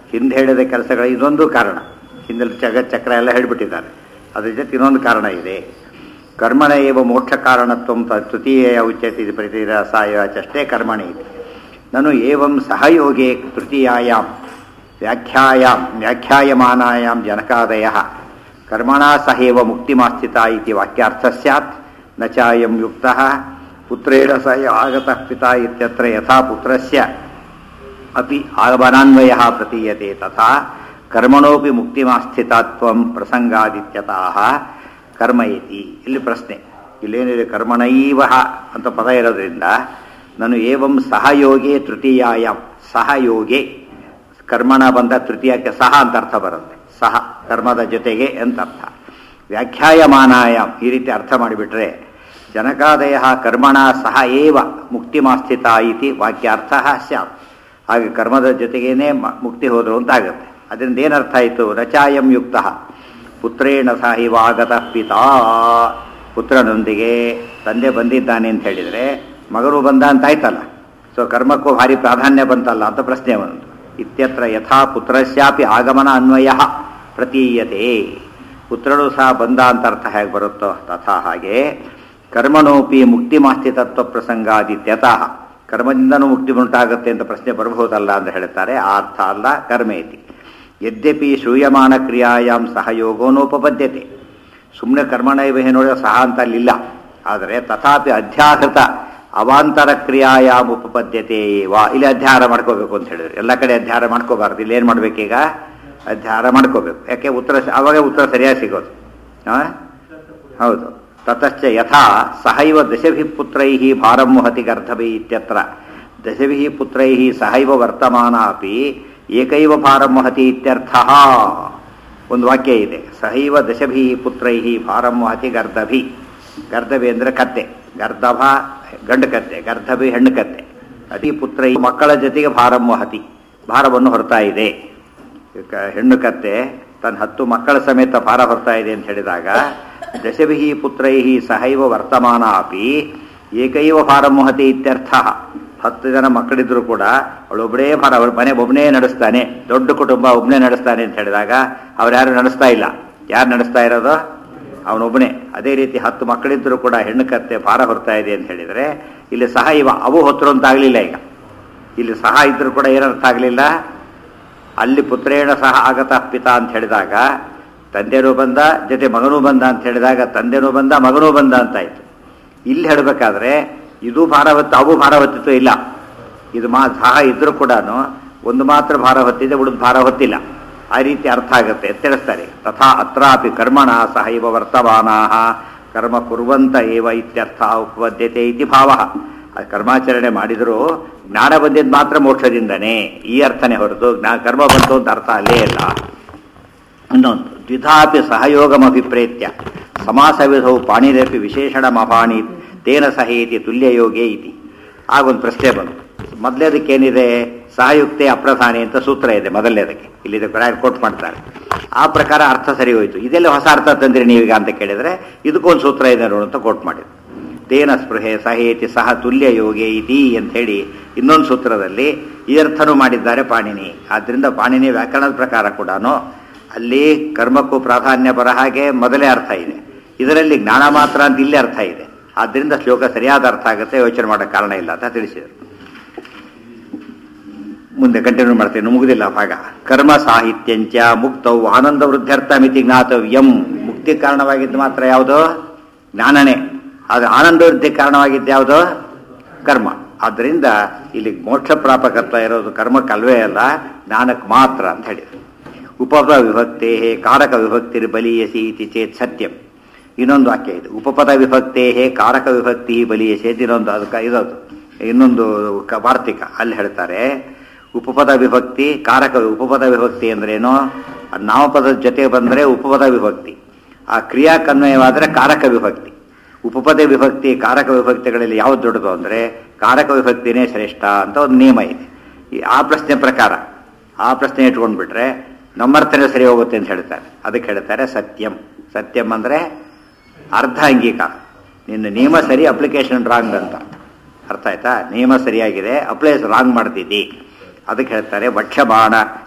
ಹಿಂದೆ ಹೇಳಿದ ಕೆಲಸಗಳ ಇದೊಂದು ಕಾರಣ ಹಿಂದೆ ಜಗ ಚಕ್ರ ಎಲ್ಲ ಹೇಳಿಬಿಟ್ಟಿದ್ದಾರೆ ಅದ್ರ ಜೊತೆ ಇನ್ನೊಂದು ಕಾರಣ ಇದೆ ಕರ್ಮಣ ಏವ ಮೋಕ್ಷ ಕಾರಣತ್ವ ತೃತೀಯ ಉಚ್ಯತೆ ಇದು ಪ್ರತಿರಸಾಯ ಚಷ್ಟೇ ಕರ್ಮಣಿ ಇದೆ ನಾನು ಏವಂ ಸಹಯೋಗೇ ತೃತೀಯಾಯಾಮ್ ವ್ಯಾಖ್ಯಾಯಾಂ ವ್ಯಾಖ್ಯಾಯಮಾನಾಯಾಂ ಜನಕಾದಯ ಕರ್ಮಣಾ ಸಹೇವ ಮುಕ್ತಿಮಾಸ್ಥಿತ ಇತಿ ವಾಕ್ಯಾರ್ಥ ಸ್ಯಾತ್ ನ ಚಾಯಂ ಯುಕ್ತಃ ಪುತ್ರೇಣ ಸಹ ಆಗತಃ ಪಿತಾ ಇತ್ಯತ್ರ ಯಥಾ ಪುತ್ರಸ್ಯ ಅಪಿ ಆಗಮನಾನ್ವಯಃ ಪ್ರತೀಯತೆ ತಥಾ ಕರ್ಮಣೋಪಿ ಮುಕ್ತಿಮಾಸ್ಥಿತಾತ್ವಂ ಪ್ರಸಂಗಾದಿತ್ಯತಃ ಕರ್ಮ ಇತಿ ಇಲ್ಲಿ ಪ್ರಶ್ನೆ ಇಲ್ಲೇನಿದೆ ಕರ್ಮಣೈವ ಅಂತ ಪದ ಇರೋದ್ರಿಂದ ನಾನು ಏವಂ ಸಹಯೋಗಿ ತೃತೀಯಾಯಾಮ್ ಸಹಯೋಗಿ ಕರ್ಮಣ ಬಂದ ತೃತೀಯಕ್ಕೆ ಸಹ ಅಂತ ಅರ್ಥ ಬರುತ್ತೆ ಸಹ ಕರ್ಮದ ಜೊತೆಗೆ ಅಂತ ಅರ್ಥ ವ್ಯಾಖ್ಯಾಯಮಾನಾಯಾಮ್ ಈ ರೀತಿ ಅರ್ಥ ಮಾಡಿಬಿಟ್ರೆ ಜನಕಾದಯ ಕರ್ಮಣ ಸಹ ಏವ ಮುಕ್ತಿಮಾಸ್ಥಿತ ಇತಿ ವಾಕ್ಯಾರ್ಥ ಸ್ಯಾತ್ ಹಾಗೆ ಕರ್ಮದ ಜೊತೆಗೇನೆ ಮ- ಮುಕ್ತಿ ಹೋದರು ಅಂತ ಆಗುತ್ತೆ ಅದರಿಂದ ಏನರ್ಥ ಆಯಿತು ರಚಾಯಂ ಯುಕ್ತ ಪುತ್ರೇಣ ಸಹ ಇವಾಗತ ಪಿತಾ ಪುತ್ರನೊಂದಿಗೆ ತಂದೆ ಬಂದಿದ್ದಾನೆ ಅಂತ ಹೇಳಿದರೆ ಮಗನು ಬಂದ ಅಂತ ಆಯ್ತಲ್ಲ ಸೊ ಕರ್ಮಕ್ಕೂ ಭಾರಿ ಪ್ರಾಧಾನ್ಯ ಬಂತಲ್ಲ ಅಂತ ಪ್ರಶ್ನೆ ಒಂದು ಇತ್ಯತ್ರ ಯಥಾ ಪುತ್ರಸ್ಯಾಪಿ ಆಗಮನ ಅನ್ವಯ ಪ್ರತೀಯತೆ ಪುತ್ರನು ಸಹ ಬಂದ ಅಂತ ಅರ್ಥ ಹೇಗೆ ಬರುತ್ತೋ ತಥಾ ಹಾಗೆ ಕರ್ಮಣೋಪಿ ಮುಕ್ತಿ ಮಾಸ್ಥಿತತ್ವ ಪ್ರಸಂಗಾದಿತ್ಯತಃ ಕರ್ಮದಿಂದನೂ ಮುಕ್ತಿ ಉಂಟಾಗುತ್ತೆ ಅಂತ ಪ್ರಶ್ನೆ ಬರಬಹುದಲ್ಲ ಅಂತ ಹೇಳ್ತಾರೆ ಆ ಅರ್ಥ ಅಲ್ಲ ಕರ್ಮೇತಿ ಯದ್ಯಪಿ ಶ್ರೂಯಮಾನ ಕ್ರಿಯಾಯಾಂ ಸಹಯೋಗೋನೋಪಪದ್ಯತೆ ಸುಮ್ಮನೆ ಕರ್ಮಣೈವ ನೋಡಿದ್ರೆ ಸಹ ಅಂತ ಅಲ್ಲಿಲ್ಲ ಆದರೆ ತಥಾಪಿ ಅಧ್ಯಾಹೃತ ಅವಾಂತರ ಕ್ರಿಯಾಯಾಮ್ ಉಪಪದ್ಯತೆ ವಾ ಇಲ್ಲಿ ಅಧ್ಯಾಹಾರ ಮಾಡ್ಕೋಬೇಕು ಅಂತ ಹೇಳಿದ್ರು ಎಲ್ಲ ಕಡೆ ಅಧ್ಯಾಹಾರ ಮಾಡ್ಕೋಬಾರ್ದು ಇಲ್ಲಿ ಏನು ಮಾಡ್ಬೇಕೀಗ ಅಧ್ಯಾಹಾರ ಮಾಡ್ಕೋಬೇಕು ಯಾಕೆ ಉತ್ತರ ಅವಾಗ ಉತ್ತರ ಸರಿಯಾಗಿ ಸಿಗೋದು ಆ? ಹೌದು ತತಶ್ಚ ಯಥಾ ಸಹೈವ ದಶಭಿ ಪುತ್ರೈ ಭಾರಂ ವಹತಿ ಗರ್ಧಭಿ ಇತ್ಯತ್ರ ದಶಭಿ ಪುತ್ರೈ ಸಹೈವ ವರ್ತಮಾನ ಅಪಿ ಏಕೈವ ಭಾರಂ ವಹತಿ ಇತ್ಯರ್ಥ ಒಂದು ವಾಕ್ಯ ಇದೆ ಸಹೈವ ದಶಭಿ ಪುತ್ರೈ ಭಾರಂ ವಹತಿ ಗರ್ಧಭಿ ಗರ್ಧಭಿ ಅಂದರೆ ಕತ್ತೆ ಗರ್ಧಭ ಗಂಡು ಕತ್ತೆ ಗರ್ಧಭಿ ಹೆಣ್ಣು ಕತ್ತೆ ಅತಿ ಪುತ್ರೈ ಮಕ್ಕಳ ಜೊತೆಗೆ ಭಾರಂ ವಹತಿ ಭಾರವನ್ನು ಹೊರತಾ ಇದೆ ಕ- ಹೆಣ್ಣು ಕತ್ತೆ ತನ್ನ ಹತ್ತು ಮಕ್ಕಳ ಸಮೇತ ಭಾರ ಹೊರ್ತಾ ಇದೆ ಅಂತ ಹೇಳಿದಾಗ ದಶಭಿ ಪುತ್ರೈ ಸಹೈವ ವರ್ತಮಾನ ಅಪಿ ಏಕೈವ ಭಾರಮೋಹತಿ ಇತ್ಯರ್ಥ ಹತ್ತು ಜನ ಮಕ್ಕಳಿದ್ರು ಕೂಡ ಅವಳೊಬ್ಬಳೇ ಭಾರ ಅವ್ರ ಮನೆ ಒಬ್ಬನೇ ನಡೆಸ್ತಾನೆ ದೊಡ್ಡ ಕುಟುಂಬ ಒಬ್ಬನೇ ನಡೆಸ್ತಾನೆ ಅಂತ ಹೇಳಿದಾಗ ಅವ್ರು ಯಾರು ನಡೆಸ್ತಾ ಇಲ್ಲ ಯಾರು ನಡೆಸ್ತಾ ಇರೋದು ಅವನೊಬ್ಬನೇ ಅದೇ ರೀತಿ ಹತ್ತು ಮಕ್ಕಳಿದ್ರು ಕೂಡ ಹೆಣ್ಣು ಕತ್ತೆ ಭಾರ ಹೊರ್ತಾ ಇದೆ ಅಂತ ಹೇಳಿದರೆ ಇಲ್ಲಿ ಸಹ ಇವ ಅವು ಹೊತ್ತರು ಅಂತ ಆಗಲಿಲ್ಲ ಈಗ ಇಲ್ಲಿ ಸಹ ಇದ್ರೂ ಕೂಡ ಏನರ್ಥ ಆಗಲಿಲ್ಲ ಅಲ್ಲಿ ಪುತ್ರೇಣ ಸಹ ಆಗತ ಪಿತ ಅಂತ ಹೇಳಿದಾಗ ತಂದೆನೂ ಬಂದ ಜೊತೆ ಮಗನೂ ಬಂದ ಅಂತ ಹೇಳಿದಾಗ ತಂದೆನೂ ಬಂದ ಮಗನೂ ಬಂದ ಅಂತಾಯ್ತು ಇಲ್ಲಿ ಹೇಳಬೇಕಾದ್ರೆ ಇದು ಭಾರ ಹೊತ್ತು ಅವು ಭಾರ ಹೊತ್ತಿತ್ತು ಇಲ್ಲ ಇದು ಮಾ ಸಹ ಇದ್ರೂ ಕೂಡ ಒಂದು ಮಾತ್ರ ಭಾರ ಹೊತ್ತಿದೆ ಉಳಿದ ಭಾರ ಹೊತ್ತಿಲ್ಲ ಆ ರೀತಿ ಅರ್ಥ ಆಗುತ್ತೆ ತಿಳಿಸ್ತಾರೆ ತಥಾ ಅತ್ರಾಪಿ ಕರ್ಮಣ ಸಹ ಇವ ವರ್ತಮಾನಾ ಕರ್ಮ ಕುರುವಂತ ಏವ ಇತ್ಯರ್ಥ ಉಪಪದ್ಯತೆ ಇತಿ ಭಾವ ಆ ಕರ್ಮಾಚರಣೆ ಮಾಡಿದರೂ ಜ್ಞಾನ ಬಂದಿದ್ದು ಮಾತ್ರ ಮೋಕ್ಷದಿಂದನೇ ಈ ಅರ್ಥನೇ ಹೊರತು ಜ್ಞಾ ಕರ್ಮ ಬಂತು ಅಂತ ಅರ್ಥ ಅಲ್ಲೇ ಇಲ್ಲ ಇನ್ನೊಂದು ದ್ವಿಧಾಪಿ ಸಹಯೋಗಮಭಿಪ್ರೇತ್ಯ ಸಮಾಸವಿಧವು ಪಾಣಿರಪಿ ವಿಶೇಷಣಮಪಾಣಿ ತೇನ ಸಹೇತಿ ತುಲ್ಯಯೋಗೇ ಇತಿ ಆಗೊಂದು ಪ್ರಶ್ನೆ ಬಂತು ಮೊದಲೇದಕ್ಕೇನಿದೆ ಸಹಯುಕ್ತೆ ಅಪ್ರಧಾನಿ ಅಂತ ಸೂತ್ರ ಇದೆ ಮೊದಲನೇದಕ್ಕೆ ಇಲ್ಲಿ ಕೋಟ್ ಮಾಡ್ತಾರೆ ಆ ಪ್ರಕಾರ ಅರ್ಥ ಸರಿ ಹೋಯಿತು ಇದೆಲ್ಲ ಹೊಸ ಅರ್ಥ ತಂದ್ರಿ ನೀವೀಗ ಅಂತ ಕೇಳಿದ್ರೆ ಇದಕ್ಕೊಂದು ಸೂತ್ರ ಇದೆ ನೋಡು ಅಂತ ಕೋಟ್ ಮಾಡಿದ್ರು ತೇನ ಸ್ಪೃಹೆ ಸಹೇತಿ ಸಹ ತುಲ್ಯ ಯೋಗೆ ಇತಿ ಅಂತ ಹೇಳಿ ಇನ್ನೊಂದು ಸೂತ್ರದಲ್ಲಿ ಈ ಅರ್ಥನೂ ಮಾಡಿದ್ದಾರೆ ಪಾಣಿನಿ ಆದ್ದರಿಂದ ಪಾಣಿನಿ ವ್ಯಾಕರಣದ ಪ್ರಕಾರ ಕೂಡ ಅಲ್ಲಿ ಕರ್ಮಕ್ಕೂ ಪ್ರಾಧಾನ್ಯ ಬರ ಹಾಗೆ ಮೊದಲೇ ಅರ್ಥ ಇದೆ ಇದರಲ್ಲಿ ಜ್ಞಾನ ಮಾತ್ರ ಅಂತ ಇಲ್ಲಿ ಅರ್ಥ ಇದೆ ಆದ್ದರಿಂದ ಶ್ಲೋಕ ಸರಿಯಾದ ಅರ್ಥ ಆಗುತ್ತೆ ಯೋಚನೆ ಮಾಡೋ ಕಾರಣ ಇಲ್ಲ ಅಂತ ತಿಳಿಸಿದರು ಮುಂದೆ ಕಂಟಿನ್ಯೂ ಮಾಡ್ತೇನೆ ಮುಗುದಿಲ್ಲ ಭಾಗ ಕರ್ಮ ಸಾಹಿತ್ಯಂಚ ಮುಕ್ತವು ಆನಂದ ವೃದ್ಧರ್ಥ ಮಿತಿ ಜ್ಞಾತವ್ಯಂ ಮುಕ್ತಿ ಕಾರಣವಾಗಿದ್ದು ಮಾತ್ರ ಯಾವುದು ಜ್ಞಾನನೇ ಅದು ಆನಂದ ವೃದ್ಧಿ ಕಾರಣವಾಗಿದ್ದು ಯಾವುದು ಕರ್ಮ ಆದ್ದರಿಂದ ಇಲ್ಲಿ ಮೋಕ್ಷ ಪ್ರಾಪಕತ್ವ ಇರೋದು ಕರ್ಮಕ್ಕಲ್ವೇ ಅಲ್ಲ ಜ್ಞಾನಕ್ಕೆ ಮಾತ್ರ ಅಂತ ಹೇಳಿದ್ರು ಉಪಪದ ವಿಭಕ್ತೇ ಕಾರಕ ವಿಭಕ್ತಿರ್ ಬಲೀಯಸಿ ಇತಿ ಚೇತ್ ಸತ್ಯಂ ಇನ್ನೊಂದು ವಾಕ್ಯ ಇದೆ ಉಪಪದ ವಿಭಕ್ತೇ ಕಾರಕ ವಿಭಕ್ತಿ ಬಲೀಯಸಿ ಅಂತ ಇನ್ನೊಂದು ಅದಕ್ಕೆ ಇದದು ಇನ್ನೊಂದು ಕ- ವಾರ್ತಿಕ ಅಲ್ಲಿ ಹೇಳ್ತಾರೆ ಉಪಪದ ವಿಭಕ್ತಿ ಕಾರಕ ಉಪಪದ ವಿಭಕ್ತಿ ಅಂದ್ರೇನು ಆ ನಾಮಪದದ ಜೊತೆ ಬಂದರೆ ಉಪಪದ ವಿಭಕ್ತಿ ಆ ಕ್ರಿಯಾಕನ್ವಯವಾದರೆ ಕಾರಕ ವಿಭಕ್ತಿ ಉಪಪದ ವಿಭಕ್ತಿ ಕಾರಕ ವಿಭಕ್ತಿಗಳಲ್ಲಿ ಯಾವ್ದು ದೊಡ್ಡದು ಅಂದರೆ ಕಾರಕ ವಿಭಕ್ತಿನೇ ಶ್ರೇಷ್ಠ ಅಂತ ಒಂದು ನಿಯಮ ಇದೆ ಈ ಆ ಪ್ರಶ್ನೆ ಪ್ರಕಾರ ಆ ಪ್ರಶ್ನೆ ಇಟ್ಕೊಂಡ್ಬಿಟ್ರೆ ನಮ್ಮರ್ಥನೇ ಸರಿ ಹೋಗುತ್ತೆ ಅಂತ ಹೇಳ್ತಾರೆ ಅದಕ್ಕೆ ಹೇಳ್ತಾರೆ ಸತ್ಯಂ ಸತ್ಯಂ ಅಂದರೆ ಅರ್ಧ ಅಂಗೀಕಾರ ನಿನ್ನ ನಿಯಮ ಸರಿ ಅಪ್ಲಿಕೇಶನ್ ರಾಂಗ್ ಅಂತ ಅರ್ಥ ಆಯ್ತಾ ನಿಯಮ ಸರಿಯಾಗಿದೆ ಅಪ್ಲೈ ರಾಂಗ್ ಮಾಡ್ತಿದ್ದಿ ಅದಕ್ಕೆ ಹೇಳ್ತಾರೆ ವಕ್ಷಬಾಣ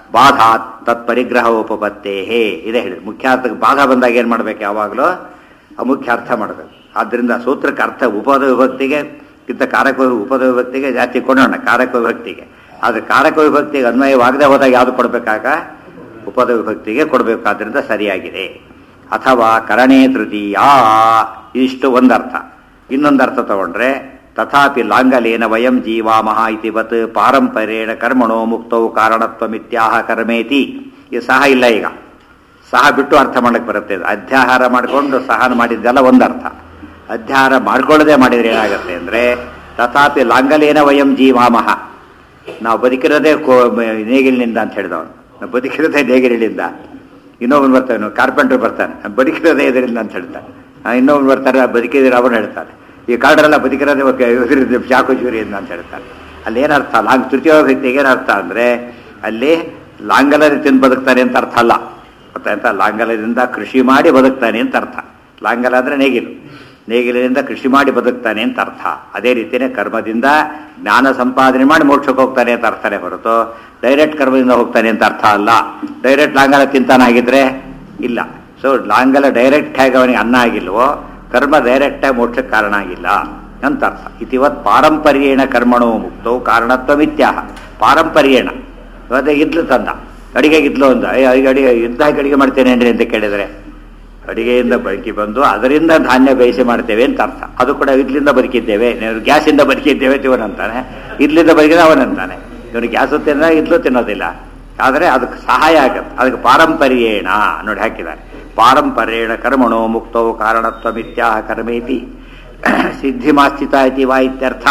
ಬಾಧ ತತ್ಪರಿಗ್ರಹ ಉಪಪತ್ತೇ ಹೇ ಇದೇ ಹೇಳಿದ್ರು ಮುಖ್ಯಾರ್ಥಕ್ಕೆ ಬಾಧ ಬಂದಾಗ ಏನು ಮಾಡ್ಬೇಕು ಯಾವಾಗಲೂ ಅಮುಖ್ಯ ಅರ್ಥ ಮಾಡಬೇಕು ಆದ್ದರಿಂದ ಸೂತ್ರಕ್ಕೆ ಅರ್ಥ ಉಪದ ವಿಭಕ್ತಿಗೆ ಇಂಥ ಕಾರಕ ಉಪದ ವಿಭಕ್ತಿಗೆ ಜಾಸ್ತಿ ಕೊಡೋಣ ಕಾರಕ ವಿಭಕ್ತಿಗೆ ಆದರೆ ಕಾರಕ ವಿಭಕ್ತಿಗೆ ಅನ್ವಯವಾಗದೆ ಹೋದಾಗ ಯಾವುದು ಕೊಡಬೇಕಾಗ ಉಪದ ವಿಭಕ್ತಿಗೆ ಕೊಡಬೇಕಾದ್ರಿಂದ ಸರಿಯಾಗಿದೆ ಅಥವಾ ಕರಣೇ ತೃತೀಯ ಇಷ್ಟು ಒಂದರ್ಥ ಇನ್ನೊಂದರ್ಥ ತಗೊಂಡ್ರೆ ತಥಾಪಿ ಲಾಂಗಲೇನ ವಯಂ ಜೀವಾಮಹ ಇತಿವತ್ ಪಾರಂಪರ್ಯೇಣ ಕರ್ಮಣೋ ಮುಕ್ತೌ ಕಾರಣತ್ವಮಿತ್ಯಾಹ ಕರ್ಮೇತಿ ಇದು ಸಹ ಇಲ್ಲ ಈಗ ಸಹ ಬಿಟ್ಟು ಅರ್ಥ ಮಾಡಕ್ಕೆ ಬರುತ್ತೆ ಇದು. ಅಧ್ಯಾಹಾರ ಮಾಡಿಕೊಂಡು ಸಹ ಮಾಡಿದ್ದೆಲ್ಲ ಒಂದರ್ಥ ಅಧ್ಯಾಹಾರ ಮಾಡ್ಕೊಳ್ಳದೆ ಮಾಡಿದ್ರೆ ಏನಾಗುತ್ತೆ ಅಂದರೆ ತಥಾಪಿ ಲಾಂಗಲೇನ ವಯಂ ಜೀವಾಮಹ ನಾವು ಬದುಕಿರೋದೇ ಕೋ ನೇಗಿಲಿನಿಂದ ಅಂತ ಹೇಳಿದವನು ನಾವು ಬದುಕಿರೋದೇ ನೇಗಿಲಿನಿಂದ ಇನ್ನೊಬ್ಬನು ಬರ್ತಾನೆ ಕಾರ್ಪೆಂಟರ್ ಬರ್ತಾನೆ ನಾನ್ ಬದುಕಿರೋದೇ ಇದರಿಂದ ಅಂತ ಹೇಳ್ತಾನೆ ಆ, ಇನ್ನೊಬ್ನು ಬರ್ತಾರೆ "ನಾನ್ ಬದುಕಿದ್ರೆ ಅವನು ಹೇಳ್ತಾನೆ ಈ ಕಾರ್ಡರೆಲ್ಲ ಬದುಕಿರೋದೇ ಒಕ್ಕೆ ಇದರಿಂದ ಚಾಕು ಚೂರಿಯಿಂದ ಅಂತ ಹೇಳ್ತಾನೆ ಅಲ್ಲಿ ಏನರ್ಥ ಲಾಂಗ್ ತೃತೀಯ ವ್ಯಕ್ತಿಗೆ ಏನರ್ಥ ಅಂದರೆ ಅಲ್ಲಿ ಲಾಂಗಲರಿ ತಿಂದು ಬದುಕ್ತಾನೆ ಅಂತ ಅರ್ಥ ಅಲ್ಲ ಗೊತ್ತಾಯ್ತಾ ಲಾಂಗಲದಿಂದ ಕೃಷಿ ಮಾಡಿ ಬದುಕ್ತಾನೆ ಅಂತ ಅರ್ಥ ಲಾಂಗಲ ಅಂದರೆ ನೇಗಿಲು ನೇಗಿಲಿನಿಂದ ಕೃಷಿ ಮಾಡಿ ಬದುಕ್ತಾನೆ ಅಂತ ಅರ್ಥ ಅದೇ ರೀತಿಯೇ ಕರ್ಮದಿಂದ ಜ್ಞಾನ ಸಂಪಾದನೆ ಮಾಡಿ ಮೋಕ್ಷಕ್ಕೆ ಹೋಗ್ತಾನೆ ಅಂತ ಅರ್ಥನೇ ಹೊರತು ಡೈರೆಕ್ಟ್ ಕರ್ಮದಿಂದ ಹೋಗ್ತಾನೆ ಅಂತ ಅರ್ಥ ಅಲ್ಲ ಡೈರೆಕ್ಟ್ ಲಾಂಗಲ ತಿಂತಾನಾಗಿದ್ರೆ ಇಲ್ಲ ಸೊ ಲಾಂಗಲ ಡೈರೆಕ್ಟ್ ಆಗಿ ಅವನಿಗೆ ಅನ್ನ ಆಗಿಲ್ವೋ ಕರ್ಮ ಡೈರೆಕ್ಟಾಗಿ ಮೋಕ್ಷಕ್ಕೆ ಕಾರಣ ಆಗಿಲ್ಲ ಅಂತ ಅರ್ಥ ಇತಿವತ್ ಪಾರಂಪರ್ಯೇಣ ಕರ್ಮಣೋ ಮುಕ್ತೋ ಕಾರಣತ್ವಮಿತ್ಯಾಹ ಪಾರಂಪರ್ಯೇಣ ಇವತ್ತೇ ಇದ್ಲು ತಂದ ಅಡಿಗೆಗೆ ಇದ್ಲು ಅಂದ "ಏ, ಈಗ ಅಡಿಗೆ ಯುದ್ಧ ಹಾಕಿ ಅಡಿಗೆ ಮಾಡ್ತೇನೆ ಏನ್ರಿ ಅಂತ ಕೇಳಿದ್ರೆ ಅಡಿಗೆಯಿಂದ ಬೆಳಕಿ ಬಂದು ಅದರಿಂದ ಧಾನ್ಯ ಬೇಯಿಸಿ ಮಾಡ್ತೇವೆ ಅಂತ ಅರ್ಥ ಅದು ಕೂಡ ಇದ್ಲಿಂದ ಬದುಕಿದ್ದೇವೆ ನೀವು ಗ್ಯಾಸಿಂದ ಬದುಕಿದ್ದೇವೆ ಅಂತ ಇವನಂತಾನೆ ಇದ್ಲಿಂದ ಬದುಕಿದ ಅವನಂತಾನೆ ಇವನು ಗ್ಯಾಸ್ ತಿನ್ನ ಇದ್ಲು ತಿನ್ನೋದಿಲ್ಲ ಆದರೆ ಅದಕ್ಕೆ ಸಹಾಯ ಆಗತ್ತೆ ಅದಕ್ಕೆ ಪಾರಂಪರ್ಯೇಣ ನೋಡಿ ಹಾಕಿದ್ದಾರೆ ಪಾರಂಪರ್ಯೇಣ ಕರ್ಮಣೋ ಮುಕ್ತೋ ಕಾರಣತ್ವಮಿತ್ಯಾಹ ಕರ್ಮೇತಿ ಸಿದ್ಧಿಮಾಸ್ಥಿತ ಇತಿ ವಾ ಇತ್ಯರ್ಥ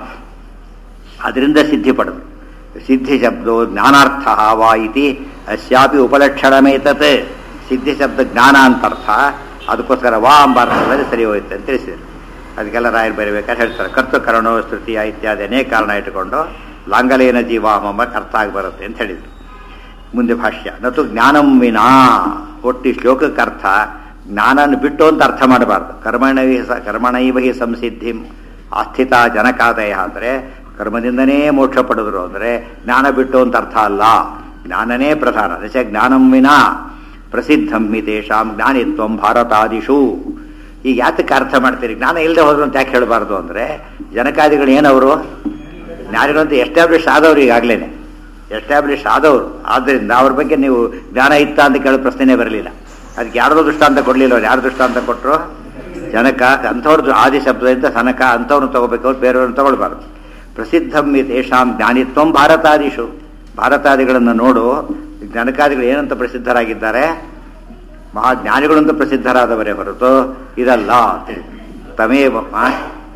ಅದರಿಂದ ಸಿದ್ಧಿ ಪಡೆದು ಸಿದ್ಧಿ ಶಬ್ದೋ ಜ್ಞಾನಾರ್ಥ ವಾ ಇತಿ ಅಸ್ಯಾಪಿ ಉಪಲಕ್ಷಣಮೇತತ್ ಸಿದ್ಧಿ ಶಬ್ದ ಜ್ಞಾನ ಅಂತ ಅರ್ಥ ಅದಕ್ಕೋಸ್ಕರ ವಾ ಎಂಬ ಅರ್ಥದಲ್ಲಿ ಸರಿ ಹೋಯ್ತು ಅಂತ ತಿಳಿಸಿದರು ಅದಕ್ಕೆಲ್ಲ ರಾಯರು ಬರೀಬೇಕಾದ್ರೆ ಹೇಳ್ತಾರೆ ಕರ್ತು ಕರಣೋ ಸ್ತೃತಿಯ ಇತ್ಯಾದಿ ಅನೇಕ ಕಾರಣ ಇಟ್ಟುಕೊಂಡು ಲಾಂಗಲೇನ ಜೀವಾಮ ಎಂಬಕ್ಕೆ ಅರ್ಥ ಆಗಿ ಬರುತ್ತೆ ಅಂತ ಹೇಳಿದರು ಮುಂದೆ ಭಾಷ್ಯ ನತು ಜ್ಞಾನಂ ವಿನಾ ಒಟ್ಟು ಈ ಶ್ಲೋಕಕ್ಕೆ ಅರ್ಥ ಜ್ಞಾನನ ಬಿಟ್ಟು ಅಂತ ಅರ್ಥ ಮಾಡಬಾರ್ದು ಕರ್ಮಣವಿ ಸ ಕರ್ಮಣೈವ ಹಿ ಸಂಸಿದ್ಧಿಂ ಆಸ್ಥಿತ ಜನಕಾದಯ ಅಂದರೆ ಕರ್ಮದಿಂದನೇ ಮೋಕ್ಷ ಪಡೆದ್ರು ಅಂದರೆ ಜ್ಞಾನ ಬಿಟ್ಟು ಅಂತ ಅರ್ಥ ಅಲ್ಲ ಜ್ಞಾನನೇ ಪ್ರಧಾನ ದಶ ಜ್ಞಾನಂ ವಿನಾ ಪ್ರಸಿದ್ಧಂ ಹಿ ತೇಷಾಂ ಜ್ಞಾನಿತ್ವಂ ಭಾರತಾದಿಷು ಈಗ ಯಾತಕ್ಕೆ ಅರ್ಥ ಮಾಡ್ತೀರಿ ಜ್ಞಾನ ಇಲ್ಲದೆ ಹೋದ್ರು ಅಂತ ಯಾಕೆ ಹೇಳಬಾರ್ದು ಅಂದರೆ ಜನಕಾದಿಗಳು ಏನವರು ಜ್ಞಾನಿಗಳಂತ ಎಸ್ಟಾಬ್ಲಿಷ್ ಆದವ್ರು ಈಗಾಗಲೇ ಎಸ್ಟಾಬ್ಲಿಷ್ ಆದವರು ಆದ್ದರಿಂದ ಅವ್ರ ಬಗ್ಗೆ ನೀವು ಜ್ಞಾನ ಇತ್ತ ಅಂತ ಕೇಳೋ ಪ್ರಶ್ನೆನೇ ಬರಲಿಲ್ಲ ಅದಕ್ಕೆ ಯಾರ್ದೋ ದೃಷ್ಟಾಂತ ಕೊಡಲಿಲ್ಲ ಅವ್ರು ಯಾರು ದೃಷ್ಟಾಂತ ಕೊಟ್ಟರು ಜನಕ ಅಂಥವ್ರದ್ದು ಆದಿ ಶಬ್ದದಿಂದ ಸನಕ ಅಂಥವ್ರನ್ನ ತಗೋಬೇಕು ಅವ್ರು ಬೇರೆಯವ್ರನ್ನ ತಗೊಳ್ಬಾರ್ದು ಪ್ರಸಿದ್ಧಂ ತೇಷಾಂ ಜ್ಞಾನಿತ್ವಂ ಭಾರತಾದಿಷು ಭಾರತಾದಿಗಳನ್ನು ನೋಡು ಜನಕಾದಿಗಳು ಏನಂತ ಪ್ರಸಿದ್ಧರಾಗಿದ್ದಾರೆ ಮಹಾಜ್ಞಾನಿಗಳಂತ ಪ್ರಸಿದ್ಧರಾದವರೇ ಹೊರತು ಇದಲ್ಲ ಅಂತೇಳಿ ತಮೇವ ಆ?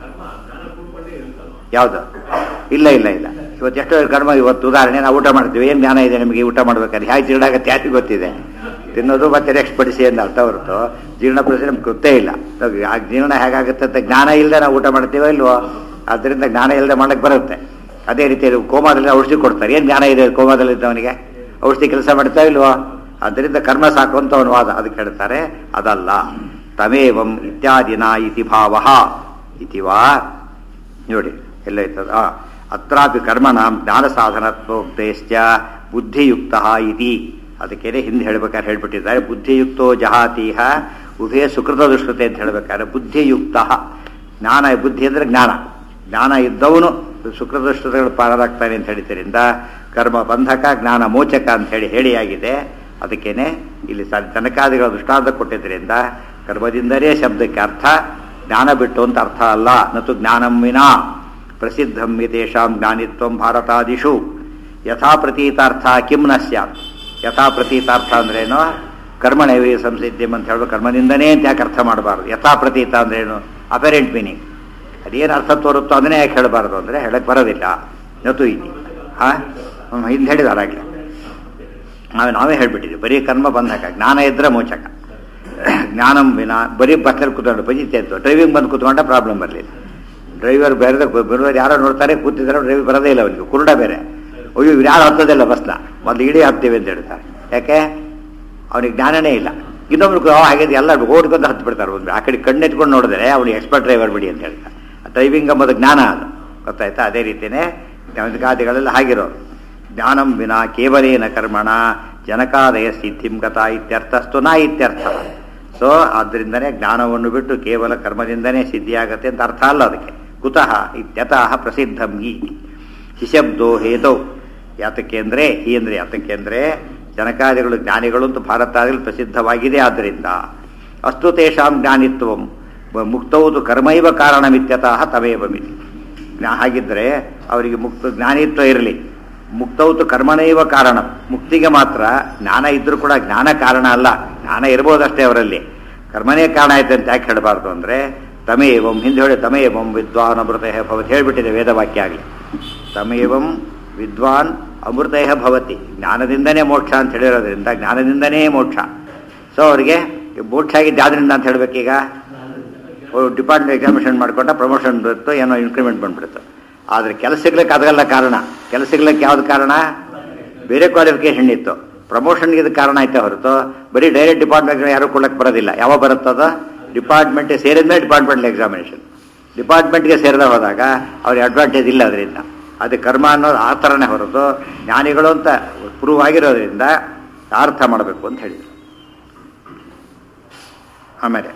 ಯಾವುದು ಇಲ್ಲ ಇಲ್ಲ ಇಲ್ಲ ಇವತ್ತು ಎಷ್ಟೋ ಕರ್ಮ ಇವತ್ತು ಉದಾಹರಣೆ ನಾವು ಊಟ ಮಾಡ್ತೀವಿ ಏನು ಜ್ಞಾನ ಇದೆ ನಿಮಗೆ ಊಟ ಮಾಡ್ಬೇಕಾದ್ರೆ ಹೇಗೆ ಜೀರ್ಣಾಗತ್ತೆ ಯಾರಿಗೆ ಗೊತ್ತಿದೆ ತಿನ್ನೋದು ಮತ್ತೆ ನೆಕ್ಸ್ಟ್ ಪಡಿಸಿ ಅಂತ ಅರ್ಥ ಹೊರತು ಜೀರ್ಣ ಪಡಿಸಿ ನಮ್ಗೆ ಗೊತ್ತೇ ಇಲ್ಲ ನಾವು ಆ ಜೀರ್ಣ ಹೇಗಾಗುತ್ತೆ ಅಂತ ಜ್ಞಾನ ಇಲ್ಲದೆ ನಾವು ಊಟ ಮಾಡ್ತೀವೋ ಇಲ್ವೋ ಆದ್ದರಿಂದ ಜ್ಞಾನ ಇಲ್ಲದೆ ಮಾಡಕ್ಕೆ ಬರುತ್ತೆ ಅದೇ ರೀತಿ ಕೋಮಾದಲ್ಲಿ ಔಷಧಿ ಕೊಡ್ತಾರೆ ಏನು ಜ್ಞಾನ ಇದೆ ಕೋಮಾದಲ್ಲಿ ಇದ್ದವನಿಗೆ ಔಷಧಿ ಕೆಲಸ ಮಾಡ್ತಾ ಇಲ್ವೋ ಆದ್ದರಿಂದ ಕರ್ಮ ಸಾಕು ಅಂತ ಅವನು ವಾದ ಅದಕ್ಕೆ ಹೇಳ್ತಾರೆ ಅದಲ್ಲ ತಮೇವಂ ಇತ್ಯಾದಿನ ಇತಿ ಭಾವ ಇತಿ ವಾ ನೋಡಿ ಎಲ್ಲ ಇರ್ತದ ಅತ್ರಾಪಿ ಕರ್ಮಣ ಜ್ಞಾನ ಸಾಧನತ್ವೋಕ್ತೇಶ್ಚ ಬುದ್ಧಿಯುಕ್ತ ಇತಿ ಅದಕ್ಕೆ ಹಿಂದೆ ಹೇಳ್ಬೇಕಾದ್ರೆ ಹೇಳ್ಬಿಟ್ಟಿದ್ದಾರೆ ಬುದ್ಧಿಯುಕ್ತೋ ಜಹಾತೀಹ ಉಭಯ ಸುಕೃತ ದುಷ್ಕೃತೆ ಅಂತ ಹೇಳ್ಬೇಕಾದ್ರೆ ಬುದ್ಧಿಯುಕ್ತ ಜ್ಞಾನ ಬುದ್ಧಿ ಅಂದರೆ ಜ್ಞಾನ ಜ್ಞಾನ ಇದ್ದವನು ಸುಕೃತ ದುಷ್ಕೃತಗಳು ಪಾರಾಗ್ತಾನೆ ಅಂತ ಹೇಳಿದ್ದರಿಂದ ಕರ್ಮ ಬಂಧಕ ಜ್ಞಾನ ಮೋಚಕ ಅಂತ ಹೇಳಿ ಹೇಳಿಯಾಗಿದೆ ಅದಕ್ಕೇನೆ ಇಲ್ಲಿ ಸ ಜನಕಾದಿಗಳ ದೃಷ್ಟಾಂತ ಕೊಟ್ಟಿದ್ದರಿಂದ ಕರ್ಮದಿಂದಲೇ ಶಬ್ದಕ್ಕೆ ಅರ್ಥ ಜ್ಞಾನ ಬಿಟ್ಟು ಅಂತ ಅರ್ಥ ಅಲ್ಲ ನತು ಜ್ಞಾನಂ ವಿನಾ ಪ್ರಸಿದ್ಧಂ ಯತೇಷಾಂ ಜ್ಞಾನಿತ್ವಂ ಭಾರತಾದಿಷು ಯಥಾ ಪ್ರತೀತಾರ್ಥ ಕಿಂ ನ ಸ್ಯಾತ್ ಯಥಾ ಪ್ರತೀತಾರ್ಥ ಅಂದ್ರೇನು ಕರ್ಮಣವೇ ಸಂಸಿದ್ಧಿಂ ಅಂತ ಹೇಳಬೇಕು ಕರ್ಮದಿಂದನೇ ಅಂತ ಯಾಕೆ ಅರ್ಥ ಮಾಡಬಾರ್ದು ಯಥಾ ಪ್ರತೀತ ಅಂದ್ರೇನು ಅಪರೆಂಟ್ ಮೀನಿಂಗ್ ಅದೇನು ಅರ್ಥ ತೋರುತ್ತೋ ಅದನ್ನೇ ಯಾಕೆ ಹೇಳಬಾರ್ದು ಅಂದರೆ ಹೇಳಕ್ಕೆ ಬರೋದಿಲ್ಲ ನತು ಇತಿ ಹಾಂ ಹಿಂದೆ ಹೇಳಿದಾರಾಗಲೇ ನಾವು ನಾವೇ ಹೇಳ್ಬಿಟ್ಟಿದ್ವಿ ಬರೀ ಕರ್ಮ ಬಂದಾಗ ಜ್ಞಾನ ಇದ್ರೆ ಮೋಚಕ ಜ್ಞಾನಂ ವಿನ ಬರೀ ಬಸ್ಸಲ್ಲಿ ಕೂತ್ಕೊಂಡು ಬಜಿತೆ ಇತ್ತು ಡ್ರೈವಿಂಗ್ ಬಂದು ಕೂತ್ಕೊಂಡ ಪ್ರಾಬ್ಲಮ್ ಬರಲಿಲ್ಲ ಡ್ರೈವರ್ ಬೇರೆ ಬರುವರು ಯಾರೋ ನೋಡ್ತಾರೆ ಕೂತಿದ್ದಾರೆ ಡ್ರೈವರ್ ಬರೋದೇ ಇಲ್ಲ ಅವನಿಗೆ ಕುರುಡ ಬೇರೆ ಅಯ್ಯೋ ಇವ್ರು ಯಾರು ಹತ್ತೋದಿಲ್ಲ ಬಸ್ನ ಮೊದಲು ಇಡೀ ಹತ್ತೀವಿ ಅಂತ ಹೇಳ್ತಾರೆ ಯಾಕೆ ಅವನಿಗೆ ಜ್ಞಾನನೇ ಇಲ್ಲ ಇನ್ನೊಬ್ರು ಹಾಗೆ ಎಲ್ಲ ಓಡ್ಕೊಂಡು ಹತ್ತು ಬಿಡ್ತಾರೆ ಒಂದು ಆ ಕಡೆ ಕಣ್ಣೆತ್ಕೊಂಡು ನೋಡಿದ್ರೆ ಅವನಿಗೆ ಎಕ್ಸ್ಪರ್ಟ್ ಡ್ರೈವರ್ ಬಿಡಿ ಅಂತ ಹೇಳ್ತಾರೆ ಡ್ರೈವಿಂಗ್ ಎಂಬುದು ಜ್ಞಾನ ಅದು ಗೊತ್ತಾಯ್ತಾ ಅದೇ ರೀತಿಯೇ ಗಾದಿಗಳೆಲ್ಲ ಹಾಗಿರೋರು ಜ್ಞಾನಂ ವಿನಾ ಕೇವಲೇನ ಕರ್ಮಣ ಜನಕಾದಯ ಸಿದ್ಧಿಂ ಗತ ಇತ್ಯರ್ಥಸ್ತು ನ ಇತ್ಯರ್ಥ ಸೊ ಆದ್ದರಿಂದನೇ ಜ್ಞಾನವನ್ನು ಬಿಟ್ಟು ಕೇವಲ ಕರ್ಮದಿಂದನೇ ಸಿದ್ಧಿಯಾಗತ್ತೆ ಅಂತ ಅರ್ಥ ಅಲ್ಲ ಅದಕ್ಕೆ ಕುತಃ ಇತ್ಯತಃ ಪ್ರಸಿದ್ಧಂ ಈ ಹಿಶಬ್ದೋ ಹೇತೌ ಯಾತಕ್ಕೆ ಅಂದರೆ ಈ ಅಂದರೆ ಯಾತಕ್ಕೆ ಅಂದರೆ ಜನಕಾದಿಗಳು ಜ್ಞಾನಿಗಳು ಅಂತ ಭಾರತದಲ್ಲಿ ಪ್ರಸಿದ್ಧವಾಗಿದೆ ಆದ್ದರಿಂದ ಅಸ್ತು ತೇಷಾಂ ಜ್ಞಾನಿತ್ವಂ ಮುಕ್ತೌದು ಕರ್ಮೈವ ಕಾರಣಮಿತ್ಯತಃ ತಮೇವ ಮಿತಿ ಜ್ಞಾ ಹಾಗಿದ್ದರೆ ಅವರಿಗೆ ಮುಕ್ತ ಜ್ಞಾನಿತ್ವ ಇರಲಿ ಮುಕ್ತೌತು ಕರ್ಮನೈವ ಕಾರಣ ಮುಕ್ತಿಗೆ ಮಾತ್ರ ಜ್ಞಾನ ಇದ್ರೂ ಕೂಡ ಜ್ಞಾನ ಕಾರಣ ಅಲ್ಲ ಜ್ಞಾನ ಇರ್ಬೋದಷ್ಟೇ ಅವರಲ್ಲಿ ಕರ್ಮನೇ ಕಾರಣ ಆಯ್ತು ಅಂತ ಯಾಕೆ ಹೇಳಬಾರ್ದು ಅಂದರೆ ತಮೇವಂ ಹಿಂದೆ ಹೇಳಿ ತಮೇವಂ ವಿದ್ವಾನ್ ಅಮೃತಃ ಭವತಿ ಹೇಳಿಬಿಟ್ಟಿದೆ ವೇದವಾಕ್ಯ ಆಗಲಿ ತಮೇವಂ ವಿದ್ವಾನ್ ಅಮೃತಃ ಭವತಿ ಜ್ಞಾನದಿಂದನೇ ಮೋಕ್ಷ ಅಂತ ಹೇಳಿರೋದ್ರಿಂದ ಜ್ಞಾನದಿಂದನೇ ಮೋಕ್ಷ ಸೊ ಅವರಿಗೆ ಮೋಕ್ಷ ಆಗಿದ್ದು ಯಾವ್ದ್ರಿಂದ ಅಂತ ಹೇಳ್ಬೇಕೀಗ ಡಿಪಾರ್ಟ್ಮೆಂಟ್ ಎಕ್ಸಾಮಿನೇಷನ್ ಮಾಡ್ಕೊಂಡ ಪ್ರಮೋಷನ್ ಬರುತ್ತೋ ಏನೋ ಇನ್ಕ್ರಿಮೆಂಟ್ ಬಂದ್ಬಿಡುತ್ತೆ ಆದರೆ ಕೆಲಸ ಸಿಗ್ಲಿಕ್ಕೆ ಅದಲ್ಲ ಕಾರಣ ಕೆಲಸ ಸಿಗ್ಲಿಕ್ಕೆ ಯಾವ್ದು ಕಾರಣ ಬೇರೆ ಕ್ವಾಲಿಫಿಕೇಷನ್ ಇತ್ತು ಪ್ರಮೋಷನ್ಗೆ ಇದು ಕಾರಣ ಆಯ್ತಾ ಹೊರತು ಬರೀ ಡೈರೆಕ್ಟ್ ಡಿಪಾರ್ಟ್ಮೆಂಟ್ ಯಾರು ಕೊಡಕ್ಕೆ ಬರೋದಿಲ್ಲ ಯಾವಾಗ ಬರುತ್ತದ ಡಿಪಾರ್ಟ್ಮೆಂಟ್ಗೆ ಸೇರಿದ ಮೇಲೆ ಡಿಪಾರ್ಟ್ಮೆಂಟ್ ಎಕ್ಸಾಮಿನೇಷನ್ ಡಿಪಾರ್ಟ್ಮೆಂಟ್ಗೆ ಸೇರಿದ ಹೋದಾಗ ಅವ್ರಿಗೆ ಅಡ್ವಾಂಟೇಜ್ ಇಲ್ಲ ಅದರಿಂದ ಅದು ಕರ್ಮ ಅನ್ನೋದು ಆ ಥರನೇ ಹೊರತು ಜ್ಞಾನಿಗಳು ಅಂತ ಪ್ರೂವ್ ಆಗಿರೋದ್ರಿಂದ ಅರ್ಥ ಮಾಡಬೇಕು ಅಂತ ಹೇಳಿದರು ಆಮೇಲೆ